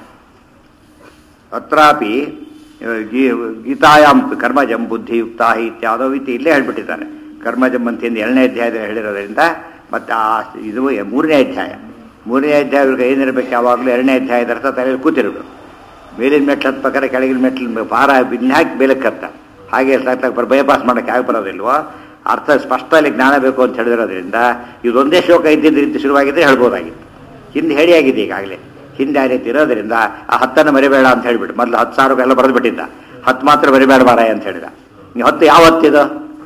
ಅತ್ರಾಪಿ ಗೀ- ಗೀತಾಯಾಮ್ ಕರ್ಮಜಂ ಬುದ್ಧಿಯುಕ್ತ ಇತ್ಯಾದೋ ಇತಿ ಇಲ್ಲೇ ಹೇಳ್ಬಿಟ್ಟಿದ್ದಾರೆ ಕರ್ಮಜಂ ಅಂತ ಹಿಂದೆ ಏಳನೇ ಅಧ್ಯಾಯದಲ್ಲಿ ಹೇಳಿರೋದ್ರಿಂದ ಮತ್ತು ಆ ಇದು ಮೂರನೇ ಅಧ್ಯಾಯ ಮೂರನೇ ಅಧ್ಯಾಯ ಇವ್ರಿಗೆ ಏನಿರಬೇಕು ಯಾವಾಗಲೂ ಎರಡನೇ ಅಧ್ಯಾಯದ ಅರ್ಥ ತಲೆಯಲ್ಲಿ ಕೂತಿರ್ಬೇಕು ಮೇಲಿನ ಮೆಟ್ಲು ಹತ್ಬೇಕಾದ್ರೆ ಕೆಳಗಿನ ಮೆಟ್ಲು ಭಾರ ಬಿನ್ನ ಹಾಕಿ ಬೇಲಕ್ಕೆ ಹತ್ತ ಹಾಗೆ ಸಾಕ್ಲಾಕ ಬೈಪಾಸ್ ಮಾಡೋಕ್ಕೆ ಯಾಕೆ ಬರೋದಿಲ್ವೋ ಅರ್ಥ ಸ್ಪಷ್ಟದಲ್ಲಿ ಜ್ಞಾನ ಬೇಕು ಅಂತ ಹೇಳಿರೋದ್ರಿಂದ ಇದೊಂದೇ ಶ್ಲೋಕ ಇದ್ದಿದ್ದ ರೀತಿ ಶುರುವಾಗಿದ್ದರೆ ಹೇಳ್ಬೋದಾಗಿತ್ತು ಹಿಂದೆ ಹೇಳಿ ಆಗಿದೆ ಈಗಾಗಲೇ ಹಿಂದೆ ಆ ರೀತಿ ಇರೋದ್ರಿಂದ ಆ ಹತ್ತನ್ನು ಮರಿಬೇಡ ಅಂತ ಹೇಳಿಬಿಟ್ಟು ಮೊದಲು ಹತ್ತು ಸಾವಿರ ಎಲ್ಲ ಬರೆದು ಬಿಟ್ಟಿದ್ದ ಹತ್ತು ಮಾತ್ರ ಮರಿಬೇಡ ಮಾರಾಯ ಅಂತ ಹೇಳಿದ ನೀವು ಹತ್ತು ಯಾವ ಹತ್ತಿದು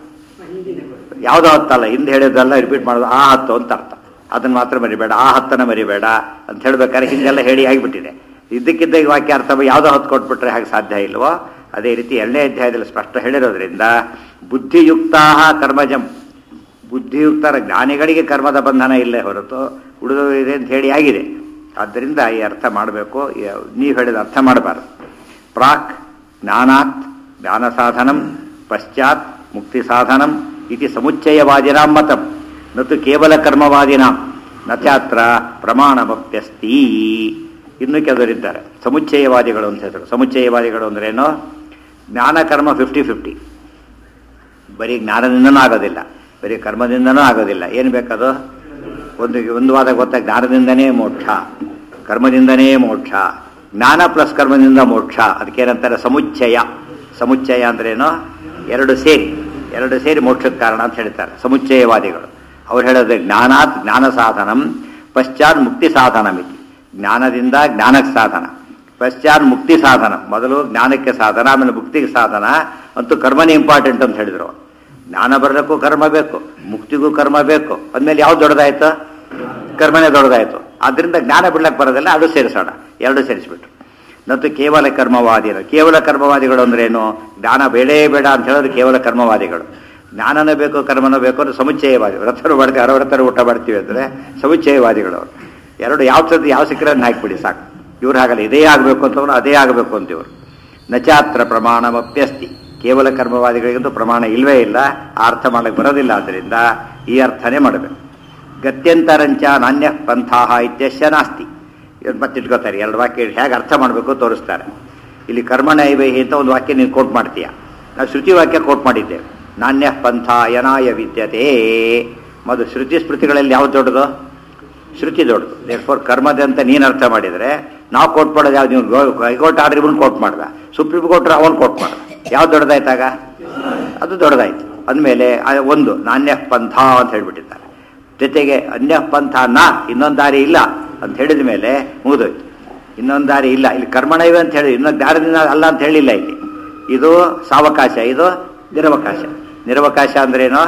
ಯಾವುದೋ ಹತ್ತಲ್ಲ ಹಿಂದೆ ಹೇಳಿದ್ದೆಲ್ಲ ರಿಪೀಟ್ ಮಾಡೋದು ಆ ಹತ್ತು ಅಂತ ಅರ್ಥ ಅದನ್ನ ಮಾತ್ರ ಮರಿಬೇಡ ಆ ಹತ್ತನ್ನ ಮರಿಬೇಡ ಅಂತ ಹೇಳ್ಬೇಕಾದ್ರೆ ಹಿಂದೆಲ್ಲ ಹೇಳಿ ಆಗಿಬಿಟ್ಟಿದೆ ಇದ್ದಕ್ಕಿದ್ದ ಈ ವಾಕ್ಯ ಅರ್ಥ ಯಾವುದೋ ಹತ್ತು ಕೊಟ್ಬಿಟ್ರೆ ಹಾಗೆ ಸಾಧ್ಯ ಇಲ್ವೋ ಅದೇ ರೀತಿ ಎರಡನೇ ಅಧ್ಯಾಯದಲ್ಲಿ ಸ್ಪಷ್ಟ ಹೇಳಿರೋದ್ರಿಂದ ಬುದ್ಧಿಯುಕ್ತಾ ಕರ್ಮಜಂ ಬುದ್ಧಿಯುಕ್ತರ ಜ್ಞಾನಿಗಳಿಗೆ ಕರ್ಮದ ಬಂಧನ ಇಲ್ಲೇ ಹೊರತು ಉಳಿದಿದೆ ಅಂತ ಹೇಳಿ ಆಗಿದೆ ಆದ್ದರಿಂದ ಈ ಅರ್ಥ ಮಾಡಬೇಕು ನೀವು ಹೇಳಿದ ಅರ್ಥ ಮಾಡಬಾರದು ಪ್ರಾಕ್ ಜ್ಞಾನಾತ್ ಜ್ಞಾನ ಸಾಧನಂ ಪಶ್ಚಾತ್ ಮುಕ್ತಿ ಸಾಧನಂ ಇತಿ ಸಮುಚ್ಚಯವಾದಿನಾಂ ಮತಂ ನತು ಕೇವಲ ಕರ್ಮವಾದಿನಾಂ ನಚಾತ್ರ ಪ್ರಮಾಣಮಪ್ಯಸ್ತಿ ಇನ್ನು ಕೆಲವರಿದ್ದಾರೆ ಸಮುಚ್ಚಯವಾದಿಗಳು ಅಂತ ಹೆಸರು ಸಮುಚ್ಚಯವಾದಿಗಳು ಅಂದ್ರೇನು ಜ್ಞಾನ ಕರ್ಮ ಫಿಫ್ಟಿ ಫಿಫ್ಟಿ ಬರೀ ಜ್ಞಾನದಿಂದನೂ ಆಗೋದಿಲ್ಲ ಬರೀ ಕರ್ಮದಿಂದನೂ ಆಗೋದಿಲ್ಲ ಏನು ಬೇಕದು ಒಂದು ಒಂದು ವಾದ ಗೊತ್ತ ಜ್ಞಾನದಿಂದನೇ ಮೋಕ್ಷ ಕರ್ಮದಿಂದನೇ ಮೋಕ್ಷ ಜ್ಞಾನ ಪ್ಲಸ್ ಕರ್ಮದಿಂದ ಮೋಕ್ಷ ಅದಕ್ಕೇನಂತಾರೆ ಸಮುಚ್ಚಯ ಸಮುಚ್ಚಯ ಅಂದ್ರೇನು ಎರಡು ಸೇರಿ ಎರಡು ಸೇರಿ ಮೋಕ್ಷಕ್ಕೆ ಕಾರಣ ಅಂತ ಹೇಳ್ತಾರೆ ಸಮುಚ್ಚಯವಾದಿಗಳು ಅವ್ರು ಹೇಳೋದು ಜ್ಞಾನಾತ್ ಜ್ಞಾನ ಸಾಧನಂ ಪಶ್ಚಾತ್ ಮುಕ್ತಿ ಸಾಧನ ಮಿತಿ ಜ್ಞಾನದಿಂದ ಜ್ಞಾನಕ್ಕೆ ಸಾಧನ ಪಶ್ಚಾತ್ ಮುಕ್ತಿ ಸಾಧನ ಮೊದಲು ಜ್ಞಾನಕ್ಕೆ ಸಾಧನ ಆಮೇಲೆ ಮುಕ್ತಿಗೆ ಸಾಧನ ಅಂತೂ ಕರ್ಮನೇ ಇಂಪಾರ್ಟೆಂಟ್ ಅಂತ ಹೇಳಿದ್ರು ಜ್ಞಾನ ಬರಲಿಕ್ಕೂ ಕರ್ಮ ಬೇಕು ಮುಕ್ತಿಗೂ ಕರ್ಮ ಬೇಕು ಅಂದಮೇಲೆ ಯಾವ್ದು ದೊಡ್ಡದಾಯ್ತು ಕರ್ಮನೇ ದೊಡ್ಡದಾಯ್ತು ಆದ್ರಿಂದ ಜ್ಞಾನ ಬಿಡ್ಲಕ್ಕೆ ಬರೋದಿಲ್ಲ ಅದು ಸೇರಿಸೋಣ ಎರಡು ಸೇರಿಸ್ಬಿಟ್ರು ಮತ್ತು ಕೇವಲ ಕರ್ಮವಾದಿಗಳು ಕೇವಲ ಕರ್ಮವಾದಿಗಳು ಅಂದ್ರೇನು ಜ್ಞಾನ ಬೇಡೇ ಬೇಡ ಅಂತ ಹೇಳೋದು ಕೇವಲ ಕರ್ಮವಾದಿಗಳು ಜ್ಞಾನನೂ ಬೇಕು ಕರ್ಮನೂ ಬೇಕು ಅಂದ್ರೆ ಸಮುಚ್ಚಯವಾದಿ ವ್ರತರು ಮಾಡ್ತೀವಿ ಅರವತ್ತರ ಊಟ ಮಾಡ್ತೀವಿ ಅಂದರೆ ಸಮುಚ್ಚಯವಾದಿಗಳು ಅವರು ಎರಡು ಯಾವ ಸತಿ ಯಾವ ಸಿಕ್ಕರನ್ನು ಹಾಕಿಬಿಡಿ ಸಾಕು ಇವ್ರು ಹಾಗಲ್ಲ ಇದೇ ಆಗಬೇಕು ಅಂತವ್ರು ಅದೇ ಆಗಬೇಕು ಅಂತ ಇವರು ನಚಾತ್ರ ಪ್ರಮಾಣಮಪ್ಯಸ್ತಿ ಕೇವಲ ಕರ್ಮವಾದಿಗಳಿಗಂತೂ ಪ್ರಮಾಣ ಇಲ್ವೇ ಇಲ್ಲ ಆ ಅರ್ಥ ಮಾಡಕ್ಕೆ ಬರೋದಿಲ್ಲ ಆದ್ದರಿಂದ ಈ ಅರ್ಥನೇ ಮಾಡಬೇಕು ಗತ್ಯಂತರಂಚ ನಾಣ್ಯ ಪಂಥಾಹ ಇತ್ಯಶ್ಯ ನಾಸ್ತಿ ಇವ್ರು ಮತ್ತೆ ಇಟ್ಕೋತಾರೆ ಎರಡು ವಾಕ್ಯ ಹೇಗೆ ಅರ್ಥ ಮಾಡಬೇಕು ತೋರಿಸ್ತಾರೆ ಇಲ್ಲಿ ಕರ್ಮಣ ಐವಹಿ ಅಂತ ಒಂದು ವಾಕ್ಯ ನೀನು ಕೋಟ್ ಮಾಡ್ತೀಯ ನಾವು ಶ್ರುತಿ ವಾಕ್ಯ ಕೋಟ್ ಮಾಡಿದ್ದೇವೆ ನಾಣ್ಯ ಪಂಥ ಯನಾಯ ವಿದ್ಯತೆ ಮೊದಲು ಶ್ರುತಿ ಸ್ಮೃತಿಗಳಲ್ಲಿ ಯಾವ್ದು ದೊಡ್ಡದು ಶ್ರುತಿ ದೊಡ್ಡದು ದೇರ್ಫೋರ್ ಕರ್ಮದ ಅಂತ ನೀನು ಅರ್ಥ ಮಾಡಿದರೆ ನಾವು ಕೋಟ್ ಮಾಡೋದು ಯಾವ್ದು ನೀವು ಹೈಕೋರ್ಟ್ ಆರ್ಡರ್ ಇವನು ಕೋಟ್ ಮಾಡ್ದ ಸುಪ್ರೀಂ ಕೋರ್ಟ್ ಅವನು ಕೋಟ್ ಮಾಡ್ದ ಯಾವ್ದು ದೊಡ್ಡದಾಯ್ತಾಗ ಅದು ದೊಡ್ಡದಾಯ್ತು ಅಂದಮೇಲೆ ಒಂದು ನಾಣ್ಯ ಪಂಥ ಅಂತ ಹೇಳ್ಬಿಟ್ಟಿದ್ದಾರೆ ಜೊತೆಗೆ ಅನ್ಯ ಪಂಥ ನ ಇನ್ನೊಂದು ದಾರಿ ಇಲ್ಲ ಅಂತ ಹೇಳಿದ ಮೇಲೆ ಮುಗಿದೋಯ್ತು ಇನ್ನೊಂದು ದಾರಿ ಇಲ್ಲ ಇಲ್ಲಿ ಕರ್ಮಣೈವೆ ಅಂತ ಹೇಳಿ ಇನ್ನೊಂದು ದಾರದಿಂದ ಅಲ್ಲ ಅಂತ ಹೇಳಿಲ್ಲ ಇಲ್ಲಿ ಇದು ಸಾವಕಾಶ ಇದು ನಿರವಕಾಶ ನಿರವಕಾಶ ಅಂದ್ರೇನು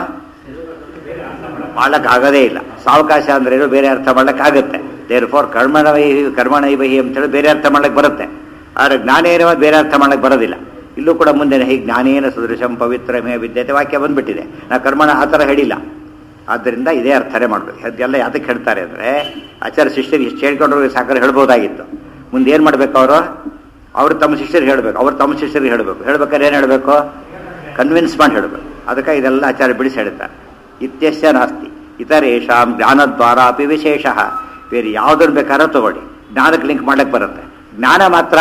ಆಗೋದೇ ಇಲ್ಲ ಸಾವಕಾಶ ಅಂದ್ರೇನು ಬೇರೆ ಅರ್ಥ ಮಾಡ್ಲಿಕ್ಕಾಗುತ್ತೆ ದೇರ್ ಫಾರ್ ಕರ್ಮಣವೈ ಕರ್ಮಣೈವಹಿ ಅಂತೇಳಿ ಬೇರೆ ಅರ್ಥ ಮಾಡ್ಲಿಕ್ಕೆ ಬರುತ್ತೆ ಆದರೆ ಜ್ಞಾನೇನ ಬೇರೆ ಅರ್ಥ ಮಾಡ್ಲಿಕ್ಕೆ ಬರೋದಿಲ್ಲ ಇಲ್ಲೂ ಕೂಡ ಮುಂದೆ ಹೀಗೆ ಜ್ಞಾನೇನ ಸದೃಶಂ ಪವಿತ್ರಮೇ ವಿದ್ಯತೆ ವಾಕ್ಯ ಬಂದ್ಬಿಟ್ಟಿದೆ ನಾವು ಕರ್ಮಣ ಆ ಥರ ಹೇಳಿಲ್ಲ ಆದ್ದರಿಂದ ಇದೇ ಅರ್ಥನೇ ಮಾಡಬೇಕು ಅದೆಲ್ಲ ಯಾತಕ್ಕೆ ಹೇಳ್ತಾರೆ ಅಂದರೆ ಆಚಾರ್ಯ ಶಿಷ್ಯರು ಇಷ್ಟು ಹೇಳ್ಕೊಂಡ್ರು ಸಾಕರೆ ಹೇಳ್ಬೋದಾಗಿತ್ತು ಮುಂದೆ ಏನು ಮಾಡ್ಬೇಕು ಅವರು ಅವರು ತಮ್ಮ ಶಿಷ್ಯರಿಗೆ ಹೇಳಬೇಕು ಅವ್ರು ತಮ್ಮ ಶಿಷ್ಯರಿಗೆ ಹೇಳಬೇಕು ಹೇಳ್ಬೇಕಾದ್ರೆ ಏನು ಹೇಳಬೇಕು ಕನ್ವಿನ್ಸ್ ಮಾಡಿ ಹೇಳಬೇಕು ಅದಕ್ಕೆ ಇದೆಲ್ಲ ಆಚಾರ್ಯ ಬಿಡಿಸಿ ಹೇಳ್ತಾರೆ ಇತ್ಯಸ್ಯ ನಾಸ್ತಿ ಇತರೇಷಾಂ ಜ್ಞಾನದ್ವಾರ ಅಪಿ ವಿಶೇಷ ಬೇರೆ ಯಾವುದನ್ನು ಬೇಕಾದ್ರೂ ತಗೊಳ್ಳಿ ಜ್ಞಾನಕ್ಕೆ ಲಿಂಕ್ ಮಾಡಕ್ಕೆ ಬರುತ್ತೆ ಜ್ಞಾನ ಮಾತ್ರ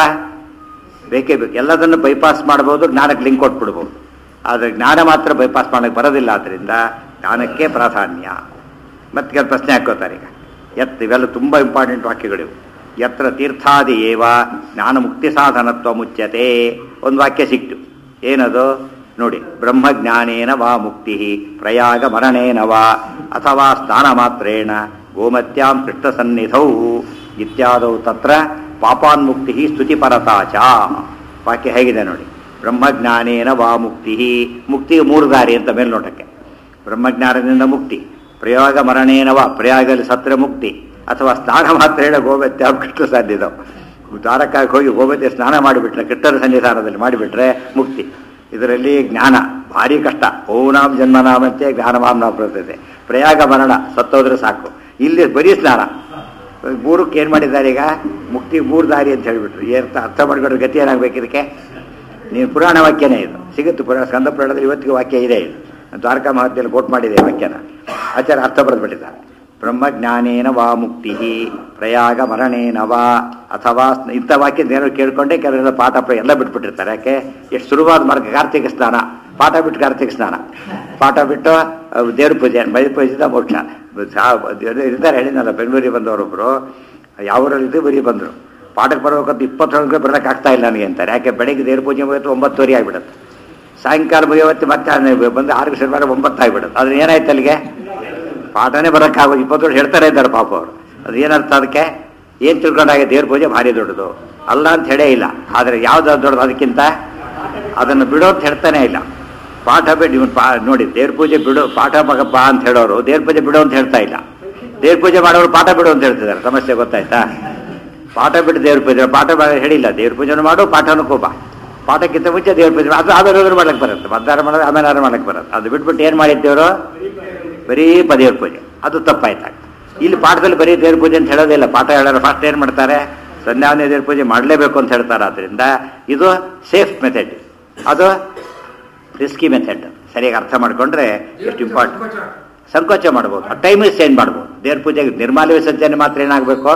ಬೇಕೇ ಬೇಕು ಎಲ್ಲದನ್ನು ಬೈಪಾಸ್ ಮಾಡ್ಬೋದು ಜ್ಞಾನಕ್ಕೆ ಲಿಂಕ್ ಕೊಟ್ಬಿಡ್ಬೋದು ಆದರೆ ಜ್ಞಾನ ಮಾತ್ರ ಬೈಪಾಸ್ ಮಾಡಕ್ಕೆ ಬರೋದಿಲ್ಲ ಆದ್ದರಿಂದ ಜ್ಞಾನಕ್ಕೆ ಪ್ರಾಧಾನ್ಯ ಮತ್ತೆ ಕೆಲವು ಪ್ರಶ್ನೆ ಹಾಕೋತಾರೆ ಈಗ ಎತ್ ಇವೆಲ್ಲ ತುಂಬ ಇಂಪಾರ್ಟೆಂಟ್ ವಾಕ್ಯಗಳಿವು ಯತ್ರ ತೀರ್ಥಾದಿ ಏವ ಜ್ಞಾನ ಮುಕ್ತಿ ಸಾಧನತ್ವ ಮುಚ್ಯತೆ ಒಂದು ವಾಕ್ಯ ಸಿಕ್ತು ಏನದು ನೋಡಿ ಬ್ರಹ್ಮಜ್ಞಾನೇನ ವಾ ಮುಕ್ತಿ ಪ್ರಯಾಗ ಮರಣೇನ ವಾ ಅಥವಾ ಸ್ನಾನ ಮಾತ್ರೇಣ ಗೋಮತ್ಯಾಂ ಕೃಷ್ಣಸನ್ನಿಧೌ ಇತ್ಯಾದೌ ತತ್ರ ಪಾಪಾನ್ಮುಕ್ತಿ ಸ್ತುತಿಪರತಾ ಚ ವಾಕ್ಯ ಹೇಗಿದೆ ನೋಡಿ ಬ್ರಹ್ಮಜ್ಞಾನೇನ ವಾ ಮುಕ್ತಿ ಮುಕ್ತಿಗೆ ಮೂರು ದಾರಿ ಅಂತ ಮೇಲ್ನೋಟಕ್ಕೆ ಬ್ರಹ್ಮಜ್ಞಾನದಿಂದ ಮುಕ್ತಿ ಪ್ರಯೋಗ ಮರಣೇನವ ಪ್ರಯಾಗದಲ್ಲಿ ಸತ್ರ ಮುಕ್ತಿ ಅಥವಾ ಸ್ನಾನ ಮಾತ್ರ ಹೇಳ ಗೋಮತ್ಯ ಕೃಷ್ಣ ಸನ್ನಿಧವು ದ್ವಾರಕ್ಕಾಗಿ ಹೋಗಿ ಗೋಮತ್ಯ ಸ್ನಾನ ಮಾಡಿಬಿಟ್ರೆ ಕೃಷ್ಣನ ಸನ್ನಿಧಾನದಲ್ಲಿ ಮಾಡಿಬಿಟ್ರೆ ಮುಕ್ತಿ ಇದರಲ್ಲಿ ಜ್ಞಾನ ಭಾರಿ ಕಷ್ಟ ಓನಾಮ್ ಜನ್ಮನಾಮಂತೆ ಜ್ಞಾನಮಾಮ್ ನಾವು ಬರ್ತದೆ ಪ್ರಯಾಗ ಮರಣ ಸತ್ತೋದ್ರೆ ಸಾಕು ಇಲ್ಲಿ ಬರೀ ಸ್ನಾನ ಮೂರಕ್ಕೆ ಏನು ಮಾಡಿದ್ದಾರೆ ಈಗ ಮುಕ್ತಿ ಮೂರು ದಾರಿ ಅಂತ ಹೇಳಿಬಿಟ್ರು ಏರ್ಥ ಅರ್ಥ ಮಾಡ್ಕೊಂಡ್ರೆ ಗತಿ ಏನಾಗಬೇಕು ಇದಕ್ಕೆ ನೀನು ಪುರಾಣ ವಾಕ್ಯನೇ ಇದು ಸಿಗುತ್ತೆ ಪುರಾಣ ಸ್ಕಂದ ಪುರಾಣದಲ್ಲಿ ಇವತ್ತಿಗೆ ವಾಕ್ಯ ಇದೆ ಇದು ದ್ವಾರಕಾ ಮಹತ್ಯಲ್ಲಿ ಕೋಟ್ ಮಾಡಿದೆ ವಾಕ್ಯನ ಆಚಾರ್ಯ ಅರ್ಥ ಬರೆದ್ಬಿಟ್ಟಿದ್ದಾರೆ ಬ್ರಹ್ಮಜ್ಞಾನೇನ ವಾ ಮುಕ್ತಿ ಪ್ರಯಾಗ ಮರಣೇನ ವಾ ಅಥವಾ ಸ್ನ- ಇಂಥ ವಾಕ್ಯ ದೇವರು ಕೇಳ್ಕೊಂಡೆ ಕೆಲವೆಲ್ಲ ಪಾಠ ಪ್ರ- ಎಲ್ಲ ಬಿಟ್ಬಿಟ್ಟಿರ್ತಾರೆ ಯಾಕೆ ಎಷ್ಟು ಸುಲಭವಾದ ಮಾರ್ಗ ಕಾರ್ತಿಕ ಸ್ನಾನ ಪಾಠ ಬಿಟ್ಟು ಕಾರ್ತಿಕ ಸ್ನಾನ ಪಾಠ ಬಿಟ್ಟು ಅಹ್, ದೇವ್ರ ಪೂಜೆ ಬೈದ ಪೂಜಿತ ಮೋಕ್ಷ ಸಾ- ದೇವ್ರು ಇರ್ತಾರೆ ಹೇಳಿದ್ನಲ್ಲ ಬೆಂಗಳೂರಿಗೆ ಬಂದವರೊಬ್ಬರು ಯಾವೂರಲ್ಲಿ ಬರೀ ಬಂದರು ಪಾಠಕ್ಕೆ ಬರ್ಬೇಕಂತ ಇಪ್ಪತ್ತೊಳಗೆ ಬರೋಕ್ಕೆ ಆಗ್ತಾ ಇಲ್ಲ ನನಗೆ ಅಂತಾರೆ ಯಾಕೆ ಬೆಳಗ್ಗೆ ದೇವ್ರ ಪೂಜೆ ಮುಗಿತು ಒಂಬತ್ತುವರೆ ಆಗಿಬಿಡುತ್ತೆ ಸಾಯಂಕಾಲ ಮುಗಿಯವತ್ತು ಮತ್ತೆ ಹನ್ನೆರಡು ಬಂದು ಆರು ಶನಿವಾರ ಒಂಬತ್ತು ಆಗಿಬಿಡುತ್ತೆ ಅದ್ರ ಏನಾಯ್ತು ಅಲ್ಲಿಗೆ ಪಾಠನೇ ಬರೋಕ್ಕಾಗೋದು ಇಪ್ಪತ್ತು ವರ್ಷ ಹೇಳ್ತಾರೆ ಇದ್ದಾರೆ ಪಾಪ ಅವರು ಅದು ಏನರ್ಥ ಅದಕ್ಕೆ ಏನು ತಿಳ್ಕೊಂಡಾಗ ದೇವ್ರ ಪೂಜೆ ಭಾರಿ ದೊಡ್ಡದು ಅಲ್ಲ ಅಂತ ಹೇಳೇ ಇಲ್ಲ ಆದರೆ ಯಾವ್ದು ದೊಡ್ಡದು ಅದಕ್ಕಿಂತ ಅದನ್ನು ಬಿಡೋ ಅಂತ ಹೇಳ್ತಾನೆ ಇಲ್ಲ ಪಾಠ ಬಿಟ್ಟು ಇವನು ಪಾ ನೋಡಿ ದೇವ್ರ ಪೂಜೆ ಬಿಡು ಪಾಠ ಮಗಪ್ಪ ಅಂತ ಹೇಳೋರು ದೇವ್ರ ಪೂಜೆ ಬಿಡು ಅಂತ ಹೇಳ್ತಾ ಇಲ್ಲ ದೇವ್ರ ಪೂಜೆ ಮಾಡೋರು ಪಾಠ ಬಿಡು ಅಂತ ಹೇಳ್ತಿದ್ದಾರೆ ಸಮಸ್ಯೆ ಗೊತ್ತಾಯ್ತಾ ಪಾಠ ಬಿಟ್ಟು ದೇವ್ರ ಪೂಜೆ ಪಾಠ ಬ- ಹೇಳಿಲ್ಲ ದೇವ್ರ ಪೂಜೆನೂ ಮಾಡು ಪಾಠನೂ ಕೋಪ ಪಾಠಕ್ಕಿಂತ ಮುಂಚೆ ದೇವ್ರ ಪೂಜೆ ಅದು ಆಮೇಲೆ ಹೋದ್ರೆ ಮಾಡಕ್ಕೆ ಬರುತ್ತೆ ಮದ್ದಾರ ಮಾಡೋದು ಆಮೇಲೆ ಆರು ಮಾಡಕ್ಕೆ ಬರುತ್ತೆ ಅದು ಬಿಟ್ಬಿಟ್ಟು ಏನು ಮಾಡಿದ್ದೇವರು ಬರೀ ದೇವ್ರ ಪೂಜೆ ಅದು ತಪ್ಪಾಯ್ತಾಗ ಇಲ್ಲಿ ಪಾಠದಲ್ಲಿ ಬರೀ ದೇವ್ರ ಪೂಜೆ ಅಂತ ಹೇಳೋದಿಲ್ಲ ಪಾಠ ಹೇಳೋರು ಫಸ್ಟ್ ಏನು ಮಾಡ್ತಾರೆ ಸಂಧ್ಯಾವನೆ ದೇವ್ರ ಪೂಜೆ ಮಾಡಲೇಬೇಕು ಅಂತ ಹೇಳ್ತಾರೆ ಆದ್ದರಿಂದ ಇದು ಸೇಫ್ ಮೆಥಡ್ ಅದು ರಿಸ್ಕಿ ಮೆಥಡ್ ಸರಿಯಾಗಿ ಅರ್ಥ ಮಾಡ್ಕೊಂಡ್ರೆ ಎಷ್ಟು ಇಂಪಾರ್ಟೆಂಟ್ ಸಂಕೋಚ ಮಾಡ್ಬೋದು ಟೈಮ್ ಚೇಂಜ್ ಮಾಡ್ಬೋದು ದೇವ್ರ ಪೂಜೆಗೆ ನಿರ್ಮಾಲ್ಯ ವಿಸರ್ಜನೆ ಮಾತ್ರ ಏನಾಗಬೇಕು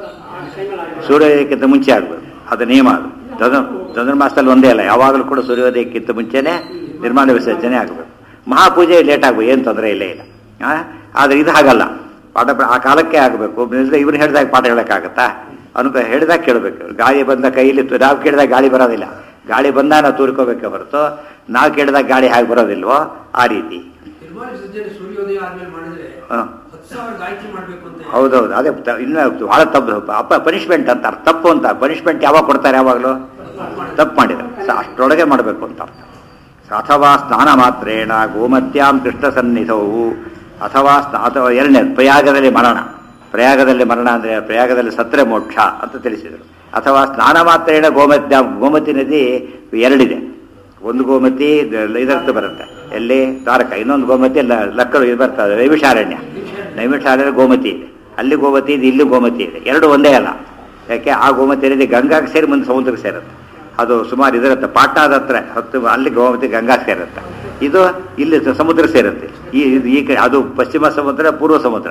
ಸೂರ್ಯೋದಯಕ್ಕಿಂತ ಮುಂಚೆ ಆಗಬೇಕು ಅದು ನಿಯಮ ಅದು ಧನು ಧನುರ್ಮಾಸದಲ್ಲಿ ಒಂದೇ ಅಲ್ಲ ಯಾವಾಗಲೂ ಕೂಡ ಸೂರ್ಯೋದಯಕ್ಕಿಂತ ಮುಂಚೆನೆ ನಿರ್ಮಾಲ್ಯ ವಿಸರ್ಜನೆ ಆಗಬೇಕು ಮಹಾಪೂಜೆ ಲೇಟ್ ಆಗಬೇಕು ಏನು ತೊಂದರೆ ಇಲ್ಲೇ ಇಲ್ಲ ಆ? ಆದರೆ ಇದು ಹಾಗಲ್ಲ ಪಾಠ ಪ್ರ- ಆ ಕಾಲಕ್ಕೆ ಆಗಬೇಕು ಇವ್ರು ಹೇಳಿದಾಗ ಪಾಠ ಹೇಳೋಕ್ಕಾಗತ್ತಾ ಅನುಕ ಹೇಳಿದಾಗ ಕೇಳಬೇಕು ಗಾಳಿ ಬಂದ ಕೈಯಲ್ಲಿ ತು- ನಾವು ಕೇಳಿದಾಗ ಗಾಳಿ ಬರೋದಿಲ್ಲ ಗಾಳಿ ಬಂದಾಗ ನಾವು ತೂರ್ಕೋಬೇಕೆ ಹೊರತು ನಾವು ಕೇಳಿದಾಗ ಗಾಳಿ ಹಾಗೆ ಬರೋದಿಲ್ವೋ ಆ ರೀತಿ ನಿರ್ಮಾಣ ವಿಸರ್ಜನೆ ಸೂರ್ಯೋದಯ ಆದ್ಮೇಲೆ ಮಾಡಿದ್ರೆ ಹ. ಹತ್ತು ಸಾವಿರ ಗಾಯತ್ರಿ ಮಾಡ್ಬೇಕು ಅಂತ ಹೌದೌದು ಅದೇ ತ- ಇನ್ನು ಬಹಳ ತಪ್ಪು ಅಪ್ಪ ಪನಿಷ್ಮೆಂಟ್ ಅಂತ ಅರ್ಥ, ತಪ್ಪು ಅಂತ ಪನಿಷ್ಮೆಂಟ್ ಯಾವಾಗ ಕೊಡ್ತಾರೆ ಯಾವಾಗಲೂ ತಪ್ಪು ಮಾಡಿದ್ರೆ ಸ- ಅಷ್ಟರೊಳಗೆ ಮಾಡಬೇಕು ಅಂತ ಅರ್ಥ ಅಥವಾ ಸ್ನಾನ ಮಾತ್ರೇಣ ಗೋಮತ್ಯಾಂ ಕೃಷ್ಣ ಸನ್ನಿಧವು ಅಥವಾ ಸ್ನ- ಅಥವಾ ಎರಡನೇದು ಪ್ರಯಾಗದಲ್ಲಿ ಮರಣ ಪ್ರಯಾಗದಲ್ಲಿ ಮರಣ ಅಂದರೆ ಪ್ರಯಾಗದಲ್ಲಿ ಸತ್ರೆ ಮೋಕ್ಷ ಅಂತ ತಿಳಿಸಿದರು ಅಥವಾ ಸ್ನಾನ ಮಾತ್ರೇಣ ಗೋಮತ್ಯ ಗೋಮತಿ ನದಿ ಎರಡಿದೆ ಒಂದು ಗೋಮತಿ ದ- ಇದರದ್ದು ಬರುತ್ತೆ ಎಲ್ಲಿ ದ್ವಾರಕ ಇನ್ನೊಂದು ಗೋಮತಿ ಲ- ಲಕ್ಕರು ಇದು ಬರ್ತದೆ ನೈಮಿಷಾರಣ್ಯ ನೈಮಿಷಾರಣ್ಯ ಗೋಮತಿ ಇದೆ ಅಲ್ಲಿ ಗೋಮತಿ ಇದೆ ಇಲ್ಲಿ ಗೋಮತಿ ಇದೆ ಎರಡು ಒಂದೇ ಅಲ್ಲ ಯಾಕೆ ಆ ಗೋಮತಿ ನದಿ ಗಂಗಾಗೆ ಸೇರಿ ಮುಂದೆ ಸಮುದ್ರಕ್ಕೆ ಸೇರುತ್ತೆ ಅದು ಸುಮಾರು ಇದರತ್ತೆ ಪಾಟ್ನಾದ ಹತ್ರ ಹತ್ತು ಅಲ್ಲಿ ಗೋಮತಿ ಗಂಗಾ ಸೇರುತ್ತೆ ಇದು ಇಲ್ಲಿ ಸಮುದ್ರ ಸೇರುತ್ತೆ ಈ ಇದು ಈ ಕಡೆ ಅದು ಪಶ್ಚಿಮ ಸಮುದ್ರ ಪೂರ್ವ ಸಮುದ್ರ